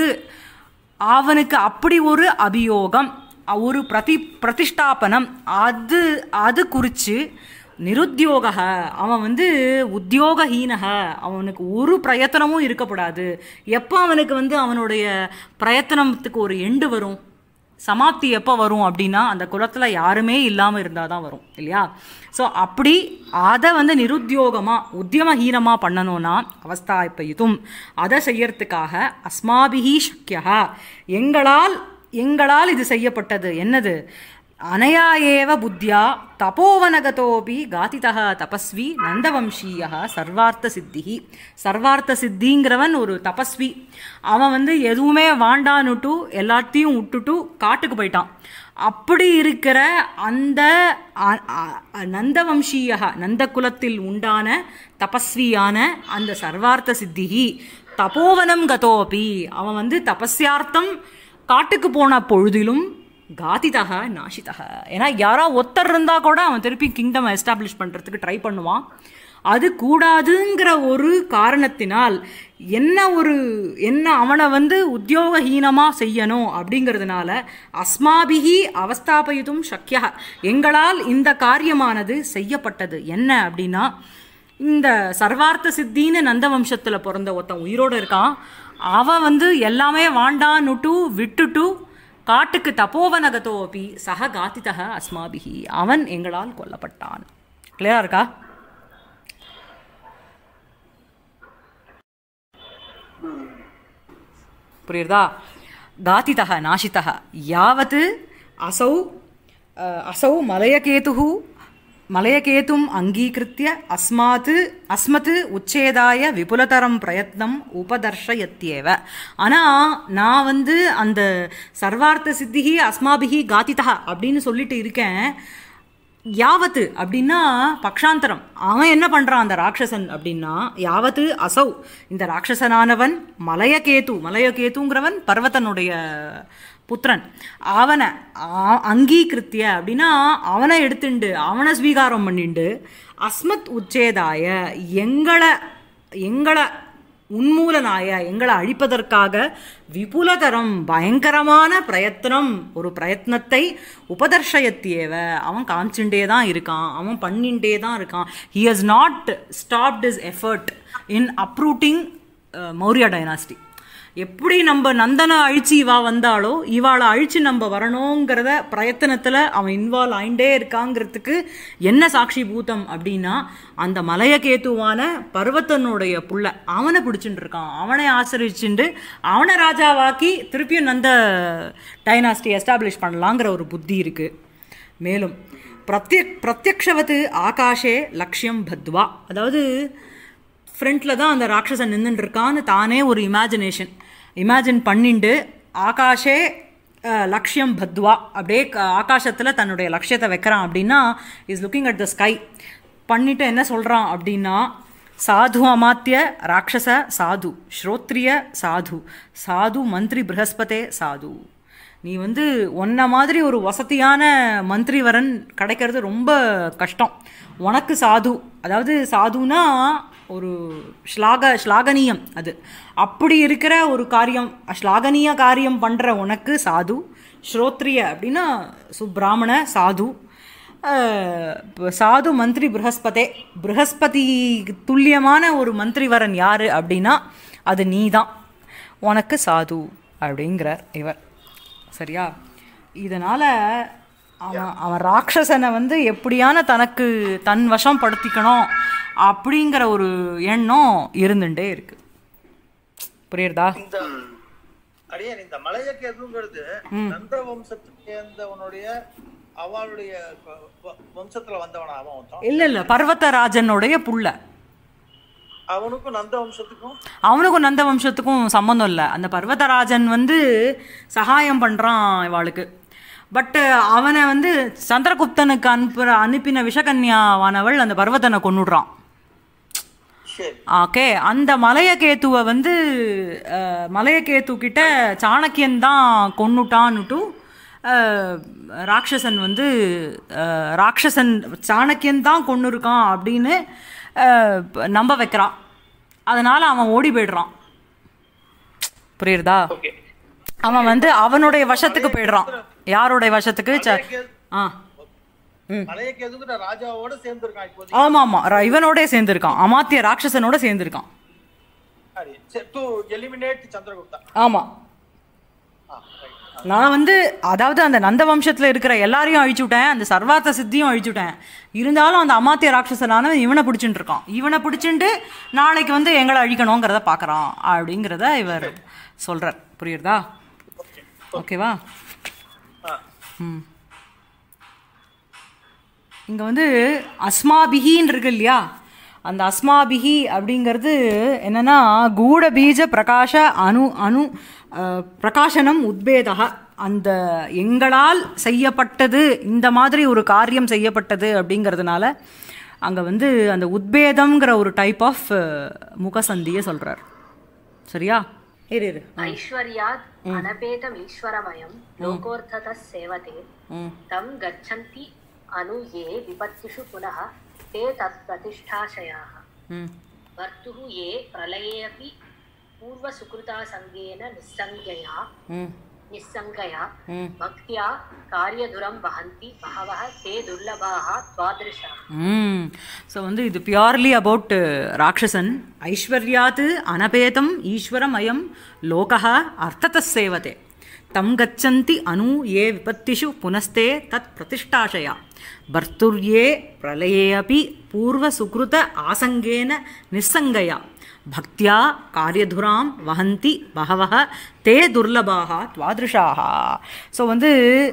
அவனுக்கு அப்படி ஒரு அபியோகம் ஒரு பிரதி பிரதிஷ்டாபனம் அது அது குறித்து நிருத்யோக அவன் வந்து உத்தியோகஹீனக அவனுக்கு ஒரு பிரயத்தனமும் இருக்கப்படாது எப்போ அவனுக்கு வந்து அவனுடைய பிரயத்தனத்துக்கு ஒரு எண்டு வரும் சமாப்தி எப்போ வரும் அப்படின்னா அந்த குலத்தில் யாருமே இல்லாமல் இருந்தால் தான் வரும் இல்லையா ஸோ அப்படி அதை வந்து நிருத்தியோகமாக உத்தியமஹீனமாக பண்ணணும்னா அவஸ்தா இப்போ இதுவும் அதை செய்யறதுக்காக அஸ்மாபிஹி சக்கியா எங்களால் எங்களால் இது செய்யப்பட்டது என்னது அனயா ஏவ புத்தியா தபோவனகதோபி காதிதः தபஸ்வி நந்தவம்சீய சர்வார்த்த சித்திஹி சர்வார்த்த சித்திங்கிறவன் ஒரு தபஸ்வி அவன் வந்து எதுவுமே வாண்டான்னுட்டு எல்லாத்தையும் விட்டுட்டு காட்டுக்கு போயிட்டான் அப்படி இருக்கிற அந்த அ- அ- நந்தவம்சீய நந்த குலத்தில் உண்டான தபஸ்வியான அந்த சர்வார்த்த சித்திஹி தபோவனம் கதோபி அவன் வந்து தபஸ்யார்த்தம் காட்டுக்கு போன பொழுதிலும் காதிதக நாசிதக ஏன்னா யாரோ ஒருத்தர் இருந்தா கூட அவன் திருப்பி கிங்டம் எஸ்டாப்ளிஷ் பண்றதுக்கு ட்ரை பண்ணுவான் அது கூடாதுங்கிற ஒரு காரணத்தினால் என்ன ஒரு என்ன அவனை வந்து உத்தியோகஹீனமா செய்யணும் அப்படிங்கிறதுனால அஸ்மாபிகி அவஸ்தாபயுதும் சக்கியா எங்களால் இந்த காரியமானது செய்யப்பட்டது என்ன அப்படின்னா இந்த சர்வார்த்த சித்தின்னு நந்தவம்சத்துல பிறந்த ஒருத்தன் உயிரோட இருக்கான் அவன் வந்து எல்லாமே வாண்டான்னுட்டு விட்டுட்டு காட்டுக்கு தபோவனகதோபி சக காத்திதக அஸ்மாபிகி அவன் எங்களால் கொல்லப்பட்டான் கிளியரா இருக்கா புரியுறதா காத்திதः நாசிதः யாவத் असौ अ, असौ मलयकेतुः मलयकेतुम् अङ्गीकृत्य अस्मात् अस्मत् உச்சேதாய விபுலதரம் பிரயத்னம் உபதர்ஷயத்யேவ ஆனால் நான் வந்து அந்த சர்வார்த்த சித்திகி அஸ்மாபிகி காத்திதா அப்படின்னு சொல்லிட்டு இருக்கேன் யாவத்து அப்படின்னா பக்ஷாந்தரம் அவன் என்ன பண்றான் அந்த ராட்சசன் அப்படின்னா யாவத்து அசௌ இந்த ராட்சசனானவன் மலையகேது மலையகேதுங்கிறவன் பர்வதனுடைய புத்திரன் அவனை ஆ- அங்கீகிருத்திய அப்படின்னா அவனை எடுத்துண்டு அவனை ஸ்வீகாரம் பண்ணிண்டு அஸ்மத் உச்சேதாய எங்களை எங்களை உன்மூலனாய எங்களை அழிப்பதற்காக விபுலதரம் பயங்கரமான பிரயத்தனம் ஒரு பிரயத்னத்தை உபதர்ஷயத்தியேவ அவன் காமிச்சுட்டே தான் இருக்கான் அவன் பண்ணிண்டே தான் இருக்கான் he has not stopped is effort in uprooting Maurya dynasty எப்படி நம்ம நந்தனை அழிச்சு இவா வந்தாலோ இவாளை அழிச்சு நம்ம வரணுங்கிறத பிரயத்தனத்தில் அவன் இன்வால்வ் ஆயிண்டே இருக்காங்கிறதுக்கு என்ன சாட்சி பூதம் அப்படின்னா அந்த மலையகேத்துவான பர்வத்தனுடைய புள்ள அவனை பிடிச்சிட்டு இருக்கான் அவனை ஆசிரிச்சுண்டு அவனை ராஜாவாக்கி திருப்பியும் நந்த டைனாஸ்டி எஸ்டாப்ளிஷ் பண்ணலாங்கிற ஒரு புத்தி இருக்கு மேலும் பிரத்யக் பிரத்யக்ஷவத்து ஆகாஷே லக்ஷ்யம் பத்வா அதாவது ஃப்ரண்ட்டில் தான் அந்த ராட்சசன் நின்றுட்டு இருக்கான்னு தானே ஒரு இமேஜினேஷன் இமேஜின் பண்ணிண்டு ஆகாஷே அஹ், லக்ஷ்யம் பத்வா அப்படியே ஆகாசத்தில் தன்னுடைய லட்சியத்தை வைக்கிறான் அப்படின்னா is looking at the sky பண்ணிட்டு என்ன சொல்கிறான் அப்படின்னா சாது அமாத்திய ராட்சச சாது ஸ்ரோத்ரிய சாது சாது மந்திரி ப்ரஹஸ்பதே சாது நீ வந்து உன்ன மாதிரி ஒரு வசதியான மந்திரிவரன் கிடைக்கிறது ரொம்ப கஷ்டம் உனக்கு சாது அதாவது சாதுனா ஒரு ஸ்லாக ஸ்லாகனீயம் அது அப்படி இருக்கிற ஒரு காரியம் ஸ்லாகனீய காரியம் பண்ணுற உனக்கு சாது ஸ்ரோத்ரிய அப்படின்னா சுப்பிராமண சாது அஹ், இப்ப சாது மந்திரி ப்ரஹஸ்பதே ப்ரஹஸ்பதி துல்லியமான ஒரு மந்திரிவரன் யாரு அப்படின்னா அது நீ தான் உனக்கு சாது அப்படிங்கிறார் இவர் சரியா இதனால அவன் அவன் ராட்சசனை வந்து எப்படியான தனக்கு தன் வசம் படுத்திக்கணும் அப்படிங்கிற ஒரு எண்ணம் இருந்துட்டே இருக்கு புரியுறதா இந்த அடியேன் இந்த மலையக்கேதுங்கிறது நந்த வம்சத்துக்கு சேர்ந்தவனுடைய அவளுடைய வ- வ- வம்சத்துல வந்தவனா அவன் ஒருத்தன் இல்ல இல்ல பர்வதராஜனுடைய புள்ள அவனுக்கும் நந்த வம்சத்துக்கும் அவனுக்கும் நந்த வம்சத்துக்கும் சம்மந்தம் இல்லை அந்த பர்வதராஜன் வந்து சகாயம் பண்ணுறான் இவாளுக்கு பட்டு அவனை வந்து சந்திரகுப்தனுக்கு அனுப்புற அனுப்பின விஷகன்யாவானவள் அந்த பர்வதனை கொன்னுடுறான் சரி ஓகே அந்த மலையகேத்துவை வந்து அஹ், மலையகேத்து கிட்ட சாணக்கியன் தான் கொன்னுட்டான்னுட்டு அஹ், ராட்சசன் வந்து அஹ், ராட்சசன் சாணக்கியன் தான் கொன்னு இருக்கான் அப்படின்னு அஹ், நம்ப வைக்கிறான் அதனால அவன் ஓடி போயிடுறான் புரியுறதா ஓகே அவன் வந்து அவனுடைய வசத்துக்கு போயிடுறான் யாருடைய வசத்துக்கு ச- ஆ மலையக்கேதுங்கிற ராஜாவோட சேர்ந்துருக்கான் இப்போதைக்கு ஆமா ஆமா ர- இவனோட சேர்ந்திருக்கான் அமாத்திய ராட்சசனோட சேர்ந்திருக்கான் டு எலிமினேட் சந்திரகுப்தா ஆமா ஆ ரைட் நான் வந்து அதாவது அந்த நந்த வம்சத்தில் இருக்கிற எல்லாரையும் அழிச்சு விட்டேன் அந்த சர்வார்த்த சித்தியும் அழிச்சு விட்டேன் இருந்தாலும் அந்த அமாத்திய ராட்சசனான இவனை பிடிச்சிட்டு இருக்கான் இவனை பிடிச்சிட்டு நாளைக்கு வந்து எங்களை அழிக்கணுங்கிறத பார்க்குறான் அப்படிங்கிறத இவர் சொல்கிறார் புரியுறதா ஓகேவா ஆ. ம் இங்கே வந்து அஸ்மாபிகின்னு இருக்கு இல்லையா அந்த அஸ்மாபிகி அப்படிங்கிறது என்னன்னா கூட பீஜ பிரகாஷ அணு அணு அஹ், பிரகாசனம் உத்பேதா அந்த எங்களால் செய்யப்பட்டது இந்த மாதிரி ஒரு காரியம் செய்யப்பட்டது அப்படிங்கிறதுனால அங்கே வந்து அந்த உத்பேதம்ங்கிற ஒரு டைப் ஆஃப் முகசந்தியை சொல்கிறார் சரியா இரு இரு ऐश्वर्यात् अनपेतम् ईश्वरमयं लोकोऽर्थतः सेवते ம் तं गच्छन्ति अनु ये विपत्तिषु पुनः ते तत्प्रतिष्ठाशयाः ம் वर्तुः ये प्रलये अपि पूर्वसुकृतासङ्गेन निस्सङ्गया ம் निस्सङ्गया ம் भक्त्या कार्यधुरं वहन्ति बहवः ते दुर्लभाः त्वादृशाः ம் ஸோ வந்து இது பியூர்லி அபவுட் ராட்சசன் ஐஸ்வர்யாத் அனபேதம் ஈஸ்வரமயம் லோகः அர்த்தத்தः சேவதே தம் கச்சந்தி அனு ஏ விபத்திஷு புனஸ்தே தத் பிரதிஷ்டாஷயா பர்த்துர்யே பிரளயே அபி பூர்வசுக்ருத ஆசங்கேன நிஸ்ஸங்கயா பக்தியா காரியதுராம் வஹந்தி பகவः தே துர்லபாக துவாதிருஷாக ஸோ வந்து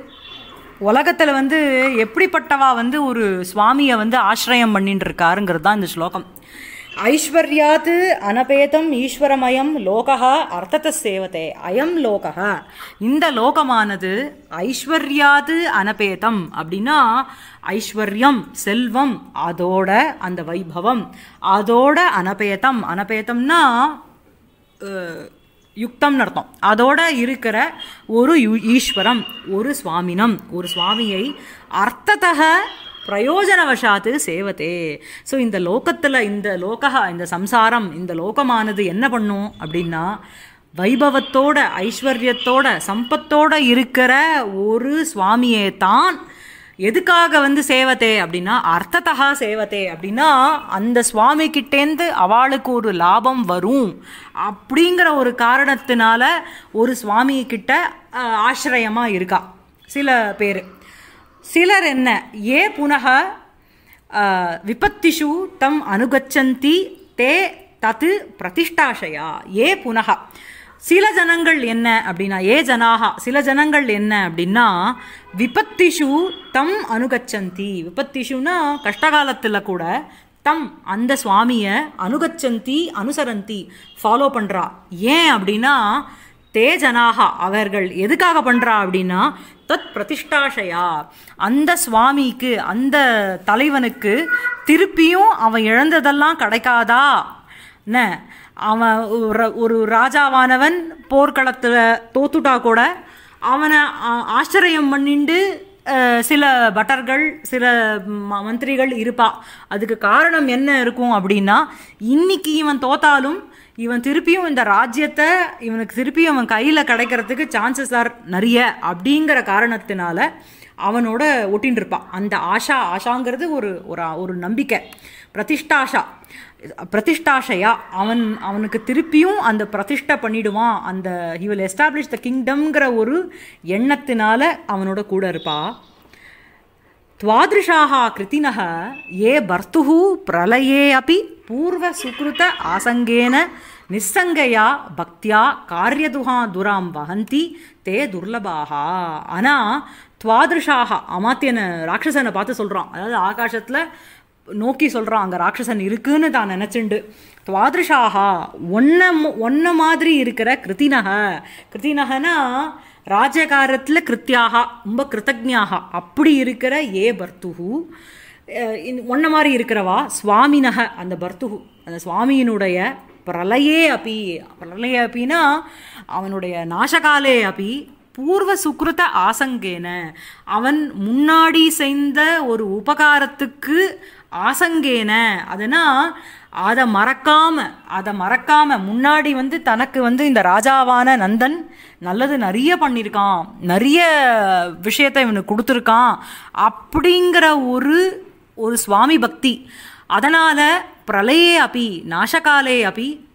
உலகத்தில் வந்து எப்படிப்பட்டவா வந்து ஒரு சுவாமியை வந்து ஆசிரயம் பண்ணிட்டு இருக்காருங்கிறது தான் இந்த ஸ்லோகம் ஐஸ்வர்யாத் அனபேதம் ஈஸ்வரமயம் லோகா அர்த்தத்தை சேவதே அயம் லோகா இந்த லோகமானது ஐஸ்வர்யாத் அனபேதம் அப்படின்னா ஐஸ்வர்யம் செல்வம் அதோட அந்த வைபவம் அதோட அனபேதம் அனபேதம்னா அஹ், யுக்தம்னு அர்த்தம் அதோட இருக்கிற ஒரு யு- ஈஸ்வரம் ஒரு சுவாமினம் ஒரு சுவாமியை அர்த்தத்தக பிரயோஜனவசாத்து சேவதே ஸோ இந்த லோகத்தில் இந்த லோகா இந்த சம்சாரம் இந்த லோகமானது என்ன பண்ணும் அப்படின்னா வைபவத்தோட ஐஸ்வர்யத்தோட சம்பத்தோட இருக்கிற ஒரு சுவாமியை தான் எதுக்காக வந்து சேவத்தே அப்படின்னா அர்த்தத்தகா சேவத்தே அப்படின்னா அந்த சுவாமி கிட்டேந்து அவளுக்கு ஒரு லாபம் வரும் அப்படிங்கிற ஒரு காரணத்தினால ஒரு சுவாமி கிட்ட அஹ், ஆசிரயமா இருக்கா சில பேர் சிலர் என்ன ஏ புனக அஹ், விபத்திஷு தம் அனுகச்சந்தி தே தத்து பிரதிஷ்டாஷயா ஏ புனக சில ஜனங்கள் என்ன அப்படின்னா ஏ ஜனாகா சில ஜனங்கள் என்ன அப்படின்னா விபத்திஷு தம் அனுகச்சந்தி விபத்திஷுனா கஷ்டகாலத்தில் கூட தம் அந்த சுவாமியை அனுகச்சந்தி அனுசரந்தி ஃபாலோ பண்ணுறா ஏன் அப்படின்னா தே ஜனாகா அவர்கள் எதுக்காக பண்ணுறா அப்படின்னா தத் பிரதிஷ்டாஷயா அந்த சுவாமிக்கு அந்த தலைவனுக்கு திருப்பியும் அவன் இழந்ததெல்லாம் கிடைக்காதா என்ன அவன் ஒரு ஒரு ராஜாவானவன் போர்க்களத்தில் தோத்துட்டா கூட அவனை ஆ- ஆச்சரியம் பண்ணிண்டு அஹ், சில பட்டர்கள் சில ம- மந்திரிகள் இருப்பா அதுக்கு காரணம் என்ன இருக்கும் அப்படின்னா இன்னைக்கு இவன் தோத்தாலும் இவன் திருப்பியும் இந்த ராஜ்யத்தை இவனுக்கு திருப்பியும் அவன் கையில் கிடைக்கிறதுக்கு சான்சஸ் ஆர் நிறைய அப்படிங்கிற காரணத்தினால அவனோட ஒட்டின்னு இருப்பான் அந்த ஆஷா ஆஷாங்கிறது ஒரு ஒரு ஒரு நம்பிக்கை பிரதிஷ்டாஷா பிரதிஷ்டாஷையா அவன் அவனுக்கு திருப்பியும் அந்த பிரதிஷ்டை பண்ணிடுவான் அந்த he will establish த கிங்டம்ங்கிற ஒரு எண்ணத்தினால அவனோட கூட இருப்பா त्वादृशाः कृतिनः ये भर्तुः प्रलये अपि पूर्वसुकृत आसङ्गेन निस्सङ्गया भक्त्या कार्यदुहा दुरां वहन्ति ते துர்லபாக ஆனால் துவாதிருஷாக அமாத்தியனை ராட்சசனை பார்த்து சொல்கிறான் அதாவது ஆகாசத்தில் நோக்கி சொல்கிறான் அங்கே ராட்சசன் இருக்குன்னு தான் நினச்சிண்டு துவாதிருஷாக ஒன்ன ஒன்ன மாதிரி இருக்கிற கிருத்தினக கிருத்தினகனா ராஜகாரத்தில் கிருத்தியாக ரொம்ப கிருத்தஜ்ஞாக அப்படி இருக்கிற ஏ பர்த்துஹு அஹ் இந்த- ஒன்ன மாதிரி இருக்கிறவா சுவாமினக அந்த பர்த்துஹு அந்த சுவாமியினுடைய பிரளயே அப்பி பிரளய அப்பின்னா அவனுடைய நாசகாலே அப்பி பூர்வ சுக்ருத ஆசங்கேன அவன் முன்னாடி செய்த ஒரு உபகாரத்துக்கு ஆசங்கேன அதுனா அதை மறக்காம அதை மறக்காம முன்னாடி வந்து தனக்கு வந்து இந்த ராஜாவான நந்தன் நல்லது நிறைய பண்ணியிருக்கான் நிறைய விஷயத்தை இவனுக்கு கொடுத்துருக்கான் அப்படிங்கிற ஒரு ஒரு சுவாமி பக்தி அதனால பிரளயே அப்பி நாசகாலே அப்பி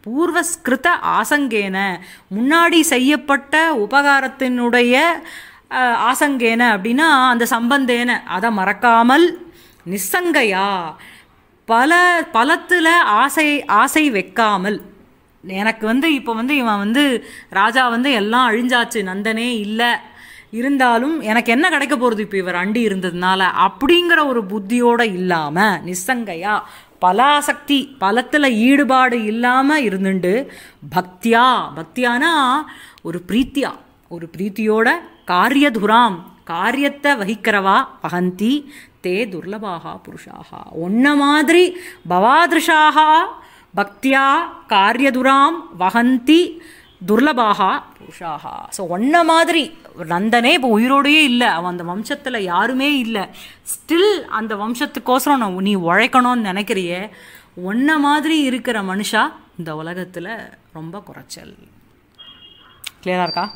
பூர்வஸ்கிருத ஆசங்கேன முன்னாடி செய்யப்பட்ட உபகாரத்தினுடைய அஹ், ஆசங்கேன அப்படின்னா அந்த சம்பந்தேன அதை மறக்காமல் நிஸ்ஸங்கையா பல பலத்தில் ஆசை ஆசை வைக்காமல் எனக்கு வந்து இப்போ வந்து இவன் வந்து ராஜா வந்து எல்லாம் அழிஞ்சாச்சு நந்தனே இல்லை இருந்தாலும் எனக்கு என்ன கிடைக்க போகிறது இப்போ இவர் அண்டி இருந்ததுனால அப்படிங்கிற ஒரு புத்தியோட இல்லாமல் நிஸ்ஸங்கையா பலாசக்தி பலத்தில் ஈடுபாடு இல்லாமல் இருந்துண்டு பக்தியா பக்தியானா ஒரு பிரீத்தியா ஒரு பிரீத்தியோட காரியதுராம் காரியத்தை வகிக்கிறவா வகந்தி தே துர்லபாகா புருஷாகா ஒன்ன மாதிரி பவாதிருஷாக பக்தியா காரியதுராம் வகந்தி துர்லபாகா புருஷாகா ஸோ ஒன்ன மாதிரி நந்தனே இப்போ உயிரோடையே இல்லை அவன் அந்த வம்சத்தில் யாருமே இல்லை ஸ்டில் அந்த வம்சத்துக்கோசரம் நான் நீ உழைக்கணும்னு நினைக்கிறியே ஒன்ன மாதிரி இருக்கிற மனுஷா இந்த உலகத்தில் ரொம்ப குறைச்சல் கிளியராக இருக்கா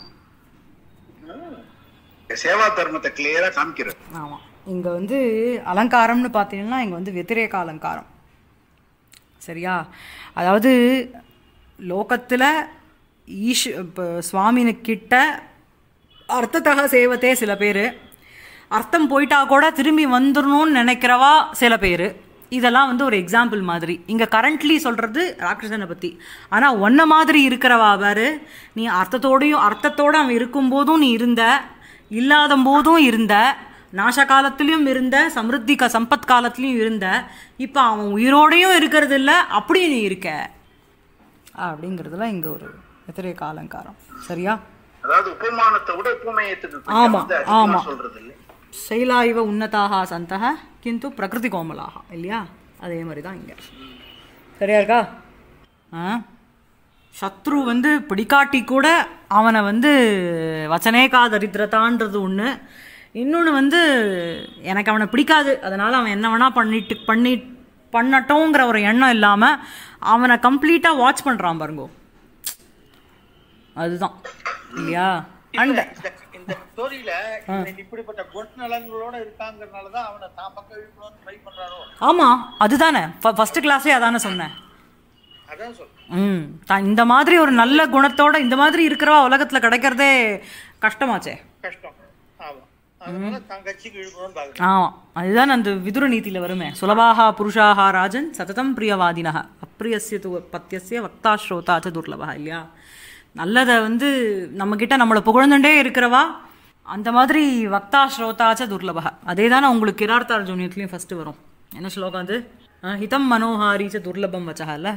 சேவா தர்மத்தை கிளியரா காமிக்கிறது ஆமாம் இங்கே வந்து அலங்காரம்னு பார்த்தீங்கன்னா இங்கே வந்து வெத்திரேக அலங்காரம் சரியா அதாவது லோகத்தில் ஈஷ் இப்போ சுவாமினுக்கிட்ட அர்த்தத்தக சேவத்தே சில பேர் அர்த்தம் போயிட்டா கூட திரும்பி வந்துடணும்னு நினைக்கிறவா சில பேர் இதெல்லாம் வந்து ஒரு எக்ஸாம்பிள் மாதிரி இங்கே கரண்ட்லி சொல்கிறது ராட்சசனை பற்றி ஆனால் ஒன்றை மாதிரி இருக்கிறவா பாரு நீ அர்த்தத்தோடையும் அர்த்தத்தோடு அவன் இருக்கும்போதும் நீ இருந்த இல்லாத போதும் இருந்த நாச காலத்துலேயும் இருந்த சமிருத்தி க சம்பத் காலத்துலேயும் இருந்த இப்போ அவன் உயிரோடையும் இருக்கிறது இல்லை அப்படியும் நீ இருக்க அப்படிங்கிறதுல இங்கே ஒரு வெத்திரேக அலங்காரம் சரியா அதாவது உபமானத்தை விட உபமேயத்துக்கு ஆமா, கொஞ்சம் வந்து அதிகமா ஆமா. சொல்றது இல்லை சைலா இவ உன்னதாக சந்தக கிந்து பிரகிருதி கோமலாக இல்லையா அதே மாதிரி தான் இங்கே சரியா இருக்கா ஆ சத்ரு வந்து பிடிக்காட்டி கூட அவனை வந்து வச்சனேகா தரித்திரதான்றது ஒன்று இன்னொன்று வந்து எனக்கு அவனை பிடிக்காது அதனால் அவன் என்ன வேணால் பண்ணிட்டு பண்ணி பண்ணட்டோங்கிற ஒரு எண்ணம் இல்லாமல் அவனை கம்ப்ளீட்டாக வாட்ச் பண்ணுறான் பாருங்கோ அதுதான் இல்லையா அண்ட் இந்த இந்த ஸ்டோரியில இவன் இப்படிப்பட்ட குணநலங்களோட இருக்காங்கறதுனாலதான் அவனை தான் பக்கம் இழுக்கணும்னு ட்ரை பண்றாரோ ஆமாம் அதுதானே ஃபஸ்ட்டு கிளாஸே அதானே சொன்னேன் அதான் சொல்றேன் ம் த- இந்த மாதிரி ஒரு நல்ல குணத்தோட இந்த மாதிரி இருக்கிறவா உலகத்தில் கிடைக்கிறதே கஷ்டமாச்சே கஷ்டம் ஆமா அதனால தான் கட்சிக்கு இழுக்கணும்னு பாக்குறேன் ஆமாம் அதுதான் அந்த விதுர நீதியில் வருமே சுலபாக புருஷாக ராஜன் சததம் பிரியவாதினக அப்பிரியசிய து பத்தியசிய வக்தா ஸ்ரோதா ச துர்லபா இல்லையா நல்லதை வந்து நம்மக்கிட்ட நம்மளை புகழ்ந்துட்டே இருக்கிறவா அந்த மாதிரி வக்தா ஸ்ரோதாச்ச துர்லபா அதே தானே உங்களுக்கு கிரார்த்தார்ஜுனியத்துலேயும் ஃபஸ்ட்டு வரும் என்ன ஸ்லோகம் அது ஆ, ஹிதம் மனோஹாரி ச துர்லபம் வச்சா இல்லை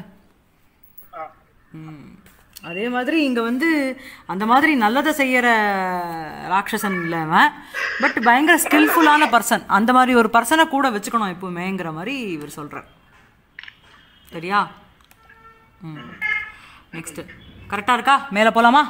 ம். அதே மாதிரி இங்கே வந்து அந்த மாதிரி நல்லதை செய்கிற ராட்சசன் இல்லாமல் பட் பயங்கர ஸ்கில்ஃபுல்லான பர்சன் அந்த மாதிரி ஒரு பர்சனை கூட வச்சுக்கணும் எப்பவுமேங்கிற மாதிரி இவர் சொல்கிறார் சரியா ம் நெக்ஸ்ட்டு கரெக்டாக இருக்கா மேலே போகலாமா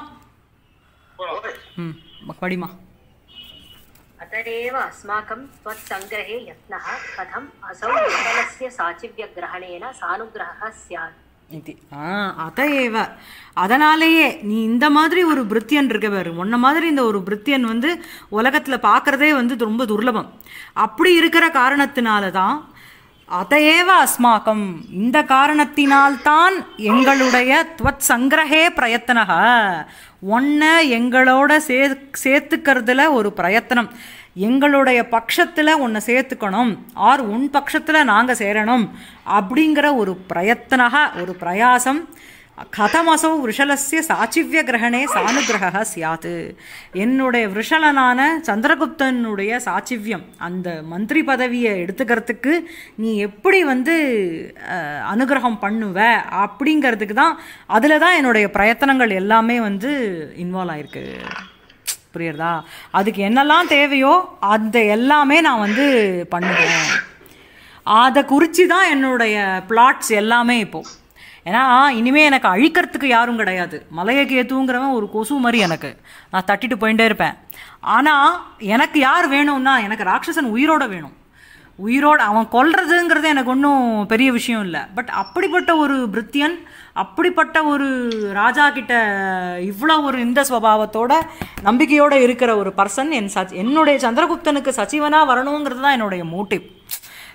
ம் படிமா अत एव अस्माकं त्वत्सङ्ग्रहे यत्नः कथम् असौ विफलस्य साचिव्यग्रहणेन सानुग्रहः स्यात् இது ஆ அதையேவ அதனாலேயே நீ இந்த மாதிரி ஒரு பிரித்தியன் இருக்க பாரு உன்ன மாதிரி இந்த ஒரு பிரித்தியன் வந்து உலகத்தில் பார்க்குறதே வந்து ரொம்ப துர்லபம் அப்படி இருக்கிற காரணத்தினால தான் அதையேவ அஸ்மாக்கம் இந்த காரணத்தினால்தான் எங்களுடைய துவத் சங்கிரகே பிரயத்தனக ஒன்றை எங்களோட சே சேர்த்துக்கிறதுல ஒரு பிரயத்தனம் எங்களுடைய பட்சத்தில் உன்னை சேர்த்துக்கணும் ஆர் உன் பட்சத்தில் நாங்கள் சேரணும் அப்படிங்கிற ஒரு பிரயத்தனக ஒரு பிரயாசம் கதமசௌ விஷலஸ்ய சாச்சிவ்ய கிரகணே சானுகிரக சியாத்து என்னுடைய விஷலனான சந்திரகுப்தனுடைய சாச்சிவ்யம் அந்த மந்திரி பதவியை எடுத்துக்கிறதுக்கு நீ எப்படி வந்து அஹ், அனுகிரகம் பண்ணுவ அப்படிங்கிறதுக்கு தான் அதில் தான் என்னுடைய பிரயத்தனங்கள் எல்லாமே வந்து இன்வால்வ் ஆயிருக்கு புரியுறதா அதுக்கு என்னெல்லாம் தேவையோ அந்த எல்லாமே நான் வந்து பண்ணுவேன் அதை குறித்து தான் என்னுடைய பிளாட்ஸ் எல்லாமே இப்போது ஏன்னா இனிமே எனக்கு அழிக்கிறதுக்கு யாரும் கிடையாது மலையை கேத்துங்கிறவன் ஒரு கொசு மாதிரி எனக்கு நான் தட்டிட்டு போயிட்டே இருப்பேன் ஆனால் எனக்கு யார் வேணும்னா எனக்கு ராட்சசன் உயிரோட வேணும் உயிரோட அவன் கொல்றதுங்கிறது எனக்கு ஒன்றும் பெரிய விஷயம் இல்லை பட் அப்படிப்பட்ட ஒரு பிரித்தியன் அப்படிப்பட்ட ஒரு ராஜா கிட்ட இவ்வளோ ஒரு இந்த ஸ்வபாவத்தோட நம்பிக்கையோட இருக்கிற ஒரு பர்சன் என் சச் என்னுடைய சந்திரகுப்தனுக்கு சச்சிவனாக வரணுங்கிறது தான் என்னுடைய மோட்டிவ்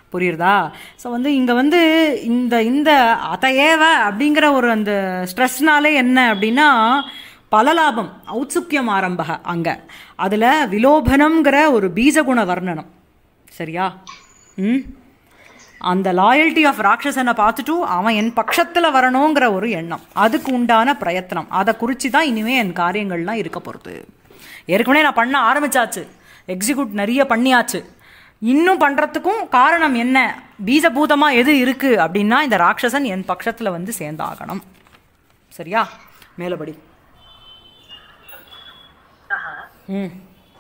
புரியுறதா ஸோ வந்து இங்கே வந்து இந்த இந்த அதையேவ அப்படிங்கிற ஒரு அந்த ஸ்ட்ரெஸ்னாலே என்ன அப்படின்னா பலலாபம் ஔத்சுக்கியம் ஆரம்பக அங்கே அதில் விலோபனம்ங்கிற ஒரு பீஜகுண வர்ணனம் சரியா ம் அந்த லாயல்ட்டி ஆஃப் ராட்சசனை பார்த்துட்டு அவன் என் பட்சத்தில் வரணுங்கிற ஒரு எண்ணம் அதுக்கு உண்டான பிரயத்தனம் அதை குறித்து தான் இனிமே என் காரியங்கள்லாம் இருக்க போகிறது ஏற்கனவே நான் பண்ண ஆரம்பிச்சாச்சு எக்ஸிக்யூட் நிறைய பண்ணியாச்சு இன்னும் பண்ணுறதுக்கும் காரணம் என்ன பீஜபூதமாக எது இருக்குது அப்படின்னா இந்த ராட்சசன் என் பட்சத்தில் வந்து சேர்ந்தாகணும் சரியா மேலபடி सः ம்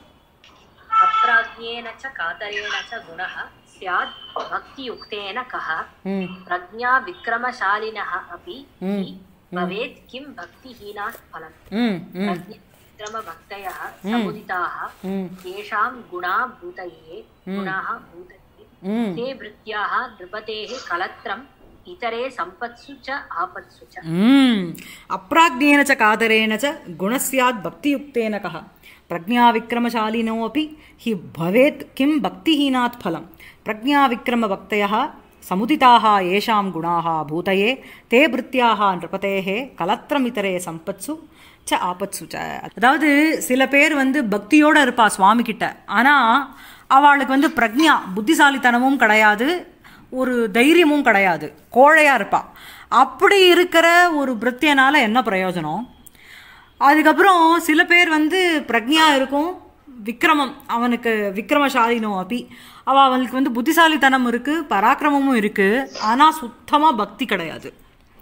अप्राज्ञेन च कातरेण च गुणः स्यात् भक्तियुक्तेन कः ம் प्रज्ञा विक्रमशालिनः अपि हि भवेत् किं भक्तिहीनात् फलम् ம் ம் प्रज्ञाविक्रमभक्तयः समुदिताः ம் येषां गुणा भूतये गुणाः भूतये ம் ते वृत्त्याः नृपतेः कलत्रम् इतरे सम्पत्सु च आपत्सु च ம் அப்ராக்ஞேன ச காதரேன ச குணஸ்யாத் பக்தியுக்தேன கः பிரஜாவிக்ரமசாலினோ अपि हि भवेत् किं भक्तिहीनात् फलं प्रज्ञाविक्रमभक्तयः समुदिताः येषां गुणाः भूतये ते भृत्याः नृपतेः கலத்திரமிதரே சம்பத்சு ச ஆபத்சு ச அதாவது சில பேர் வந்து பக்தியோட இருப்பா சுவாமி கிட்ட ஆனா அவளுக்கு வந்து பிரக்ஞா புத்திசாலித்தனமும் கிடையாது ஒரு தைரியமும் கிடையாது கோழையா இருப்பா அப்படி இருக்கிற ஒரு பிருத்தியனால என்ன பிரயோஜனம் அதுக்கப்புறம் சில பேர் வந்து பிரக்ஞா இருக்கும் விக்ரமம் அவனுக்கு விக்ரமசாலினோ அப்படி அவ அவனுக்கு வந்து புத்திசாலித்தனம் இருக்கு பராக்கிரமமும் இருக்கு ஆனா சுத்தமா பக்தி கிடையாது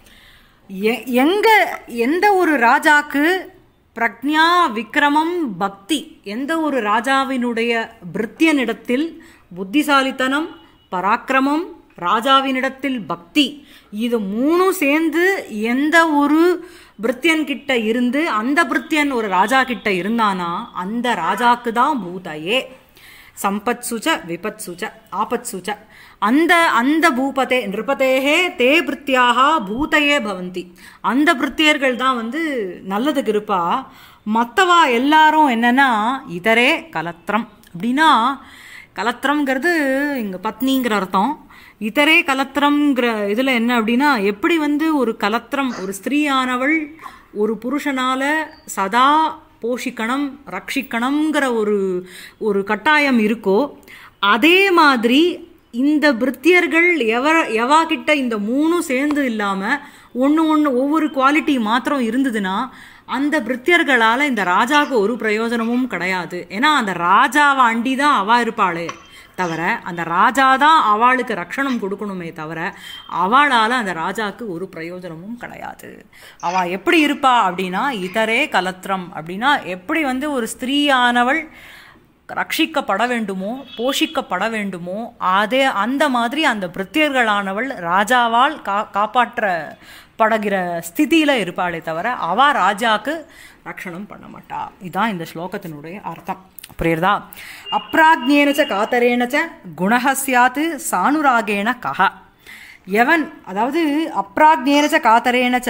எ- எங்க எந்த ஒரு ராஜாக்கு பிரக்ஞா விக்ரமம் பக்தி எந்த ஒரு ராஜாவினுடைய பிருத்தியனிடத்தில் புத்திசாலித்தனம் பராக்கிரமம் ராஜாவினிடத்தில் பக்தி இது மூணும் சேர்ந்து எந்த ஒரு பிருத்தியன் கிட்ட இருந்து அந்த பிருத்தியன் ஒரு ராஜா கிட்ட இருந்தானா அந்த ராஜாக்கு தான் பூதையே சம்பத்சுச்ச விபத்சுச்ச ஆபத்சுச்ச அந்த அந்த பூபதே நிருபதேகே தே பிருத்தியாக பூதையே பவந்தி அந்த பிருத்தியர்கள் தான் வந்து நல்லதுக்கு இருப்பா மற்றவா எல்லாரும் என்னன்னா இதரே கலத்திரம் அப்படின்னா கலத்திரம்ங்கிறது இங்கே பத்னிங்கிற அர்த்தம் இதரே கலத்திரம்ங்கிற இதில் என்ன அப்படின்னா எப்படி வந்து ஒரு கலத்திரம் ஒரு ஸ்திரீயானவள் ஒரு புருஷனால சதா போஷிக்கணும் ரட்சிக்கணுங்கிற ஒரு ஒரு கட்டாயம் இருக்கோ அதே மாதிரி இந்த பிருத்தியர்கள் எவ எவா கிட்ட இந்த மூணும் சேர்ந்து இல்லாமல் ஒன்று ஒன்று ஒவ்வொரு குவாலிட்டி மாத்திரம் இருந்ததுன்னா அந்த பிருத்தியர்களால் இந்த ராஜாவுக்கு ஒரு பிரயோஜனமும் கிடையாது ஏன்னா அந்த ராஜாவை அண்டி தான் அவா இருப்பாளே தவிர அந்த ராஜா தான் அவளுக்கு ரக்ஷணம் கொடுக்கணுமே தவிர அவளால் அந்த ராஜாவுக்கு ஒரு பிரயோஜனமும் கிடையாது அவள் எப்படி இருப்பா அப்படின்னா இதரே கலத்திரம் அப்படின்னா எப்படி வந்து ஒரு ஸ்திரீயானவள் ரட்சிக்கப்பட வேண்டுமோ போஷிக்கப்பட வேண்டுமோ அதே அந்த மாதிரி அந்த பிருத்தியர்களானவள் ராஜாவால் கா காப்பாற்றப்படுகிற ஸ்திதியில் இருப்பாளே தவிர அவ ராஜாக்கு ரக்ஷணம் பண்ண மாட்டா இதுதான் இந்த ஸ்லோகத்தினுடைய அர்த்தம் புரியுறதா அப்ராக்ஞேனச்ச காத்தரேனச்ச குணக சியாத்து சானுராகேண கஹ எவன் அதாவது அப்ராக்ஞேனச்ச காத்தரேனச்ச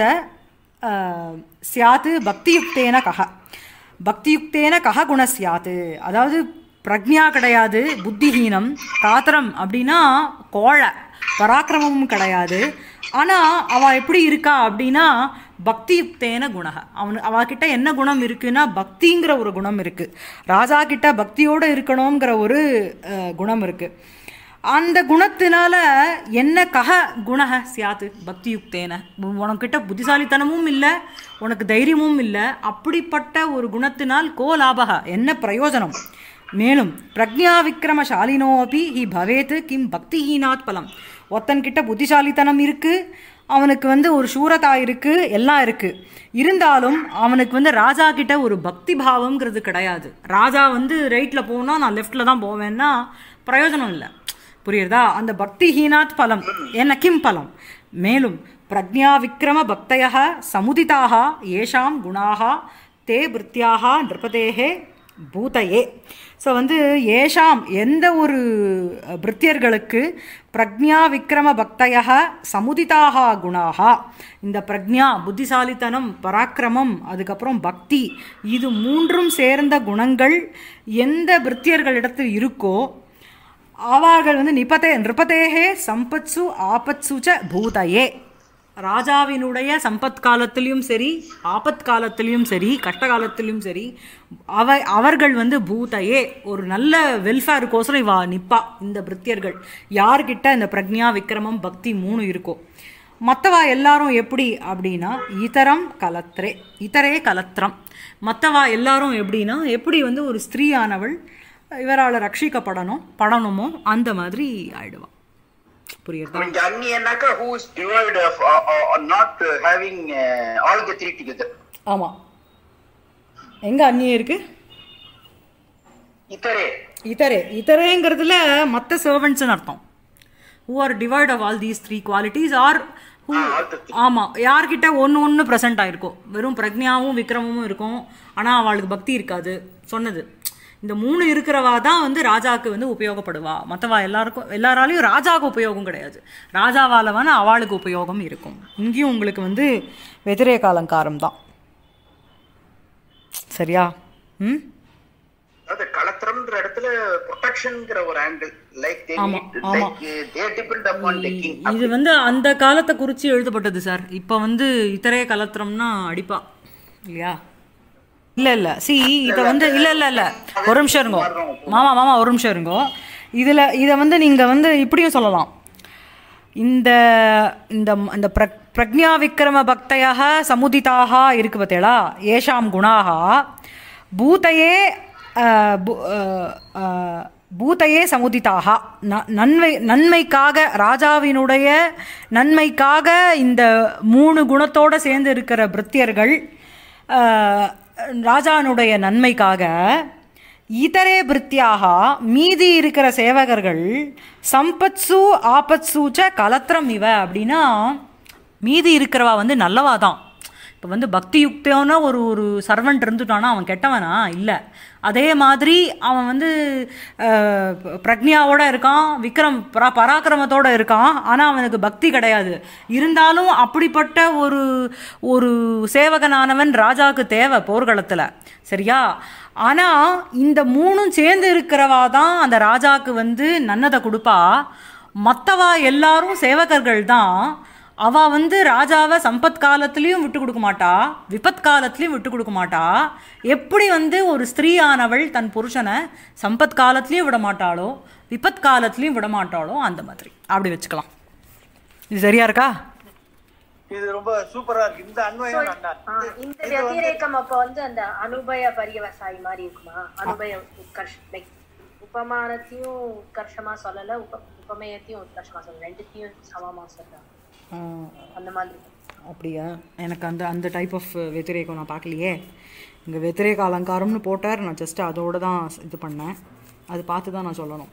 சியாத்து பக்தியுக்தேன கஹ பக்தியுக்தேன கஹ குண சியாத்து அதாவது பிரக்ஞா கிடையாது புத்திஹீனம் காத்திரம் அப்படின்னா கோழை பராக்கிரமமும் கிடையாது ஆனால் அவள் எப்படி இருக்கா அப்படின்னா பக்தியுக்தேன குணக அவனு அவகிட்ட என்ன குணம் இருக்குன்னா பக்திங்கிற ஒரு குணம் இருக்குது ராஜா கிட்ட பக்தியோடு இருக்கணுங்கிற ஒரு அஹ், குணம் இருக்குது அந்த குணத்தினால என்ன கக குணக சியாத்து பக்தியுக்தேன உ- உனக்கிட்ட புத்திசாலித்தனமும் இல்லை உனக்கு தைரியமும் இல்லை அப்படிப்பட்ட ஒரு குணத்தினால் கோ லாபக என்ன பிரயோஜனம் மேலும் பிரக்ஞா விக்ரமசாலினோ அப்பி ஹி பவேத் கிம் பக்திஹீனாத் பலம் ஒருத்தன்கிட்ட புத்திசாலித்தனம் இருக்கு அவனுக்கு வந்து ஒரு சூரதா இருக்கு எல்லாம் இருக்கு இருந்தாலும் அவனுக்கு வந்து ராஜா கிட்ட ஒரு பக்தி பாவம்ங்கிறது கிடையாது ராஜா வந்து ரைட்ல போனா நான் லெஃப்ட்ல தான் போவேன்னா பிரயோஜனம் இல்லை புரியுறதா அந்த பக்திஹீனாத் பலம் என்ன கிம் பலம் மேலும் பிரக்ஞா விக்ரம பக்தய சமுதிதாக ஏஷாம் குணாக தே பிருத்தியாக நிருபதேகே பூதையே ஸோ வந்து ஏஷாம் எந்த ஒரு பிருத்தியர்களுக்கு பிரக்ஞா விக்ரம பக்தய சமுதிதாக குணாக இந்த பிரக்ஞா புத்திசாலித்தனம் பராக்கிரமம் அதுக்கப்புறம் பக்தி இது மூன்றும் சேர்ந்த குணங்கள் எந்த பிருத்தியர்களிடத்தில் இருக்கோ அவர்கள் வந்து நிபதே நிருபதேகே சம்பத்சு ஆபத்சு ச பூதயே ராஜாவினுடைய சம்பத் காலத்திலையும் சரி ஆபத் காலத்திலையும் சரி கஷ்ட காலத்திலையும் சரி அவ அவர்கள் வந்து பூதையே ஒரு நல்ல வெல்ஃபேருக்கோசரம் இவா நிப்பா இந்த பிரித்தியர்கள் யார்கிட்ட இந்த பிரக்ஞா விக்ரமம் பக்தி மூணு இருக்கோ மற்றவா எல்லாரும் எப்படி அப்படின்னா இதரம் கலத்ரே இதரே கலத்திரம் மற்றவா எல்லாரும் எப்படின்னா எப்படி வந்து ஒரு ஸ்திரீயானவள் இவரால் ரட்சிக்கப்படணும் படணுமோ அந்த மாதிரி ஆயிடுவா புரியுதா இங்க அந்நியனாக்கா who is devoid of or, or, or not uh, having uh, all the three together ஆமாம் எங்கே அந்நியம் இருக்கு இத்தரே இதரே இதரேங்கிறதுல மற்ற சர்வன்ட்ஸ்னு அர்த்தம் who are devoid of all these three qualities are who all the ஆமாம் யார்கிட்ட ஒன்று ஒன்று ப்ரெசென்ட் ஆயிருக்கும் வெறும் பிரக்ஞாவும் விக்ரமமும் இருக்கும் ஆனால் அவளுக்கு பக்தி இருக்காது சொன்னது இந்த மூணு இருக்கிறவா தான் வந்து ராஜாவுக்கு வந்து உபயோகப்படுவா மற்றவா எல்லாருக்கும் எல்லாராலையும் ராஜாவுக்கு உபயோகம் கிடையாது ராஜாவால் வேணா அவளுக்கு உபயோகம் இருக்கும் இங்கேயும் உங்களுக்கு வந்து வெதிரேக அலங்காரம் தான் சரியா ம் அதாவது களத்திரம்ன்ற இடத்துல ப்ரொடெக்ஷன்ங்கிற ஒரு ஆங்கிள் லைக் தே ஆமா, லைக் ஆமா. They depend upon the king இது வந்து அந்த காலத்தை குறித்து எழுதப்பட்டது சார் இப்போ வந்து இத்தரைய கலத்திரம்னா அடிப்பா இல்லையா இல்லை இல்லை சி இதை வந்து இல்லை இல்லை இல்லை ஒரு நிமிஷம் இருங்கோ மாமா மாமா ஒரு நிமிஷம் இருங்கோ இதில் இதை வந்து நீங்கள் வந்து இப்படியும் சொல்லலாம் இந்த இந்த இந்த பிர பிரக்ஞா விக்ரம பக்தையாக சமுதிதாக இருக்கு பார்த்தேளா ஏஷாம் குணாக பூதையே அஹ், பூ- அஹ், அஹ், பூதையே சமுதிதாக ந- நன்மை நன்மைக்காக ராஜாவினுடைய நன்மைக்காக இந்த மூணு குணத்தோட சேர்ந்து இருக்கிற பிரித்தியர்கள் அஹ், ராஜானுடைய நன்மைக்காக இதரே பிரித்தியாக மீதி இருக்கிற சேவகர்கள் சம்பத்சு ஆபத்சூச்ச கலத்திரம் இவ அப்படின்னா மீதி இருக்கிறவா வந்து நல்லவா தான் இப்போ வந்து பக்தி யுக்தியான ஒரு ஒரு சர்வெண்ட் இருந்துட்டானா அவன் கெட்டவனா இல்லை அதே மாதிரி அவன் வந்து அஹ், பிரக்ஞாவோட இருக்கான் விக்ரம் பரா பராக்கிரமத்தோட இருக்கான் ஆனால் அவனுக்கு பக்தி கிடையாது இருந்தாலும் அப்படிப்பட்ட ஒரு ஒரு சேவகனானவன் ராஜாவுக்கு தேவை போர்க்களத்தில் சரியா ஆனால் இந்த மூணும் சேர்ந்து இருக்கிறவா தான் அந்த ராஜாவுக்கு வந்து நன்னதை கொடுப்பா மற்றவா எல்லாரும் சேவகர்கள் தான் அவ வந்து ராஜாவை சம்பத் காலத்துலேயும் விட்டு கொடுக்க மாட்டா விபத் காலத்துலேயும் விட்டு கொடுக்க மாட்டா எப்படி வந்து ஒரு ஸ்திரீயானவள் தன் புருஷனை சம்பத் காலத்துலேயும் விட மாட்டாளோ விபத் காலத்துலேயும் விட மாட்டாளோ அந்த மாதிரி அப்படி வச்சுக்கலாம் இது சரியா இருக்கா இது ரொம்ப சூப்பரா இருக்கு இந்த அன்வயம் நல்லா ஆ, இந்த வத்திரேக்கம் அப்ப வந்து அந்த அனுபய பரியவசாயி மாதிரி இருக்குமா அனுபய உத்கர்ஷ் லைக் உபமானத்தையும் உத்கர்ஷமா சொல்லல உப உபமேயத்தையும் உத்கர்ஷமா சொல்லல ரெண்டுத்தையும் சமமா சொல்றாங்க அந்த மாதிரி அப்படியா எனக்கு அந்த அந்த டைப் ஆஃப் வெத்திரேகம் நான் பார்க்கலையே இங்கே வெத்திரேக அலங்காரம்னு போட்டார் நான் ஜஸ்ட் அதோட தான் இது பண்ணேன் அது பார்த்து தான் நான் சொல்லணும்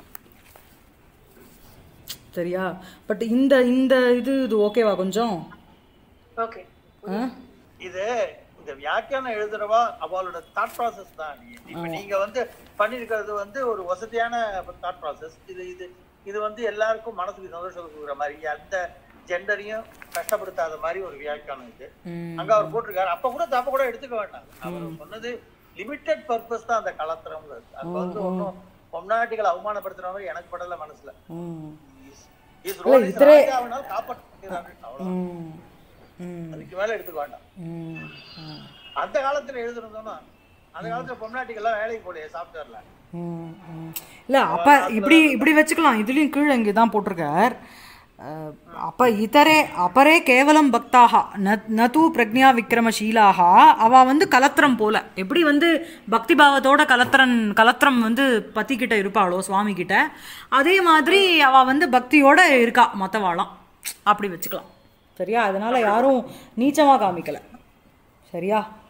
சரியா பட் இந்த இந்த இது இது ஓகேவா கொஞ்சம் ஓகே ஆ இது இந்த வியாக்கியானம் எழுதுறவா அவளோட தாட் ப்ராசஸ் தான் நீ- இப்ப நீங்க வந்து பண்ணிருக்கிறது வந்து ஒரு வசதியான தாட் ப்ராசஸ் இது இது இது வந்து எல்லாருக்கும் மனசுக்கு சந்தோஷம் கொடுக்குற மாதிரி எந்த ஜெண்டரையும் கஷ்டப்படுத்தாத மாதிரி ஒரு வியாக்கியானம் இது அங்க அவர் போட்டிருக்காரு அப்ப கூட தப்ப கூட எடுத்துக்க வேண்டாம் அவர் சொன்னது லிமிட்டட் பர்பஸ் தான் அந்த கலத்திரம்ங்கிறது அப்ப வந்து ஒன்றும் பொம்நாட்டிகளை அவமானப்படுத்துற மாதிரி எனக்கு படல மனசுல ம் இஸ் ரோல் இஸ் ராஜாவினால் காப்பாற்றுகிறாங்க அவ்வளவுதான் ம் ம் அதுக்கு மேல எடுத்துக்க வேண்டாம் ம் ம் அந்த காலத்துல எழுதுனதுன்னா அந்த காலத்துல பொம்நாட்டிகள்லாம் வேலைக்கு போலையே சாஃப்ட்வேர்ல ம், ம். இல்ல அப்ப இப்படி இப்படி வச்சுக்கலாம் இதுலயும் கீழே இங்கே தான் போட்டிருக்கார் அஹ், அப்ப இதரே அப்பரே கேவலம் பக்தாக ந- நது பிரக்ஞா விக்ரமசீலாக அவ வந்து கலத்திரம் போல எப்படி வந்து பக்தி பாவத்தோட கலத்திரன் கலத்திரம் வந்து பத்தி கிட்ட இருப்பாளோ சுவாமி கிட்ட அதே மாதிரி அவ வந்து பக்தியோட இருக்கா மற்றவாளாம் அப்படி வச்சுக்கலாம் சரியா அதனால யாரும் நீச்சமா காமிக்கல சரியா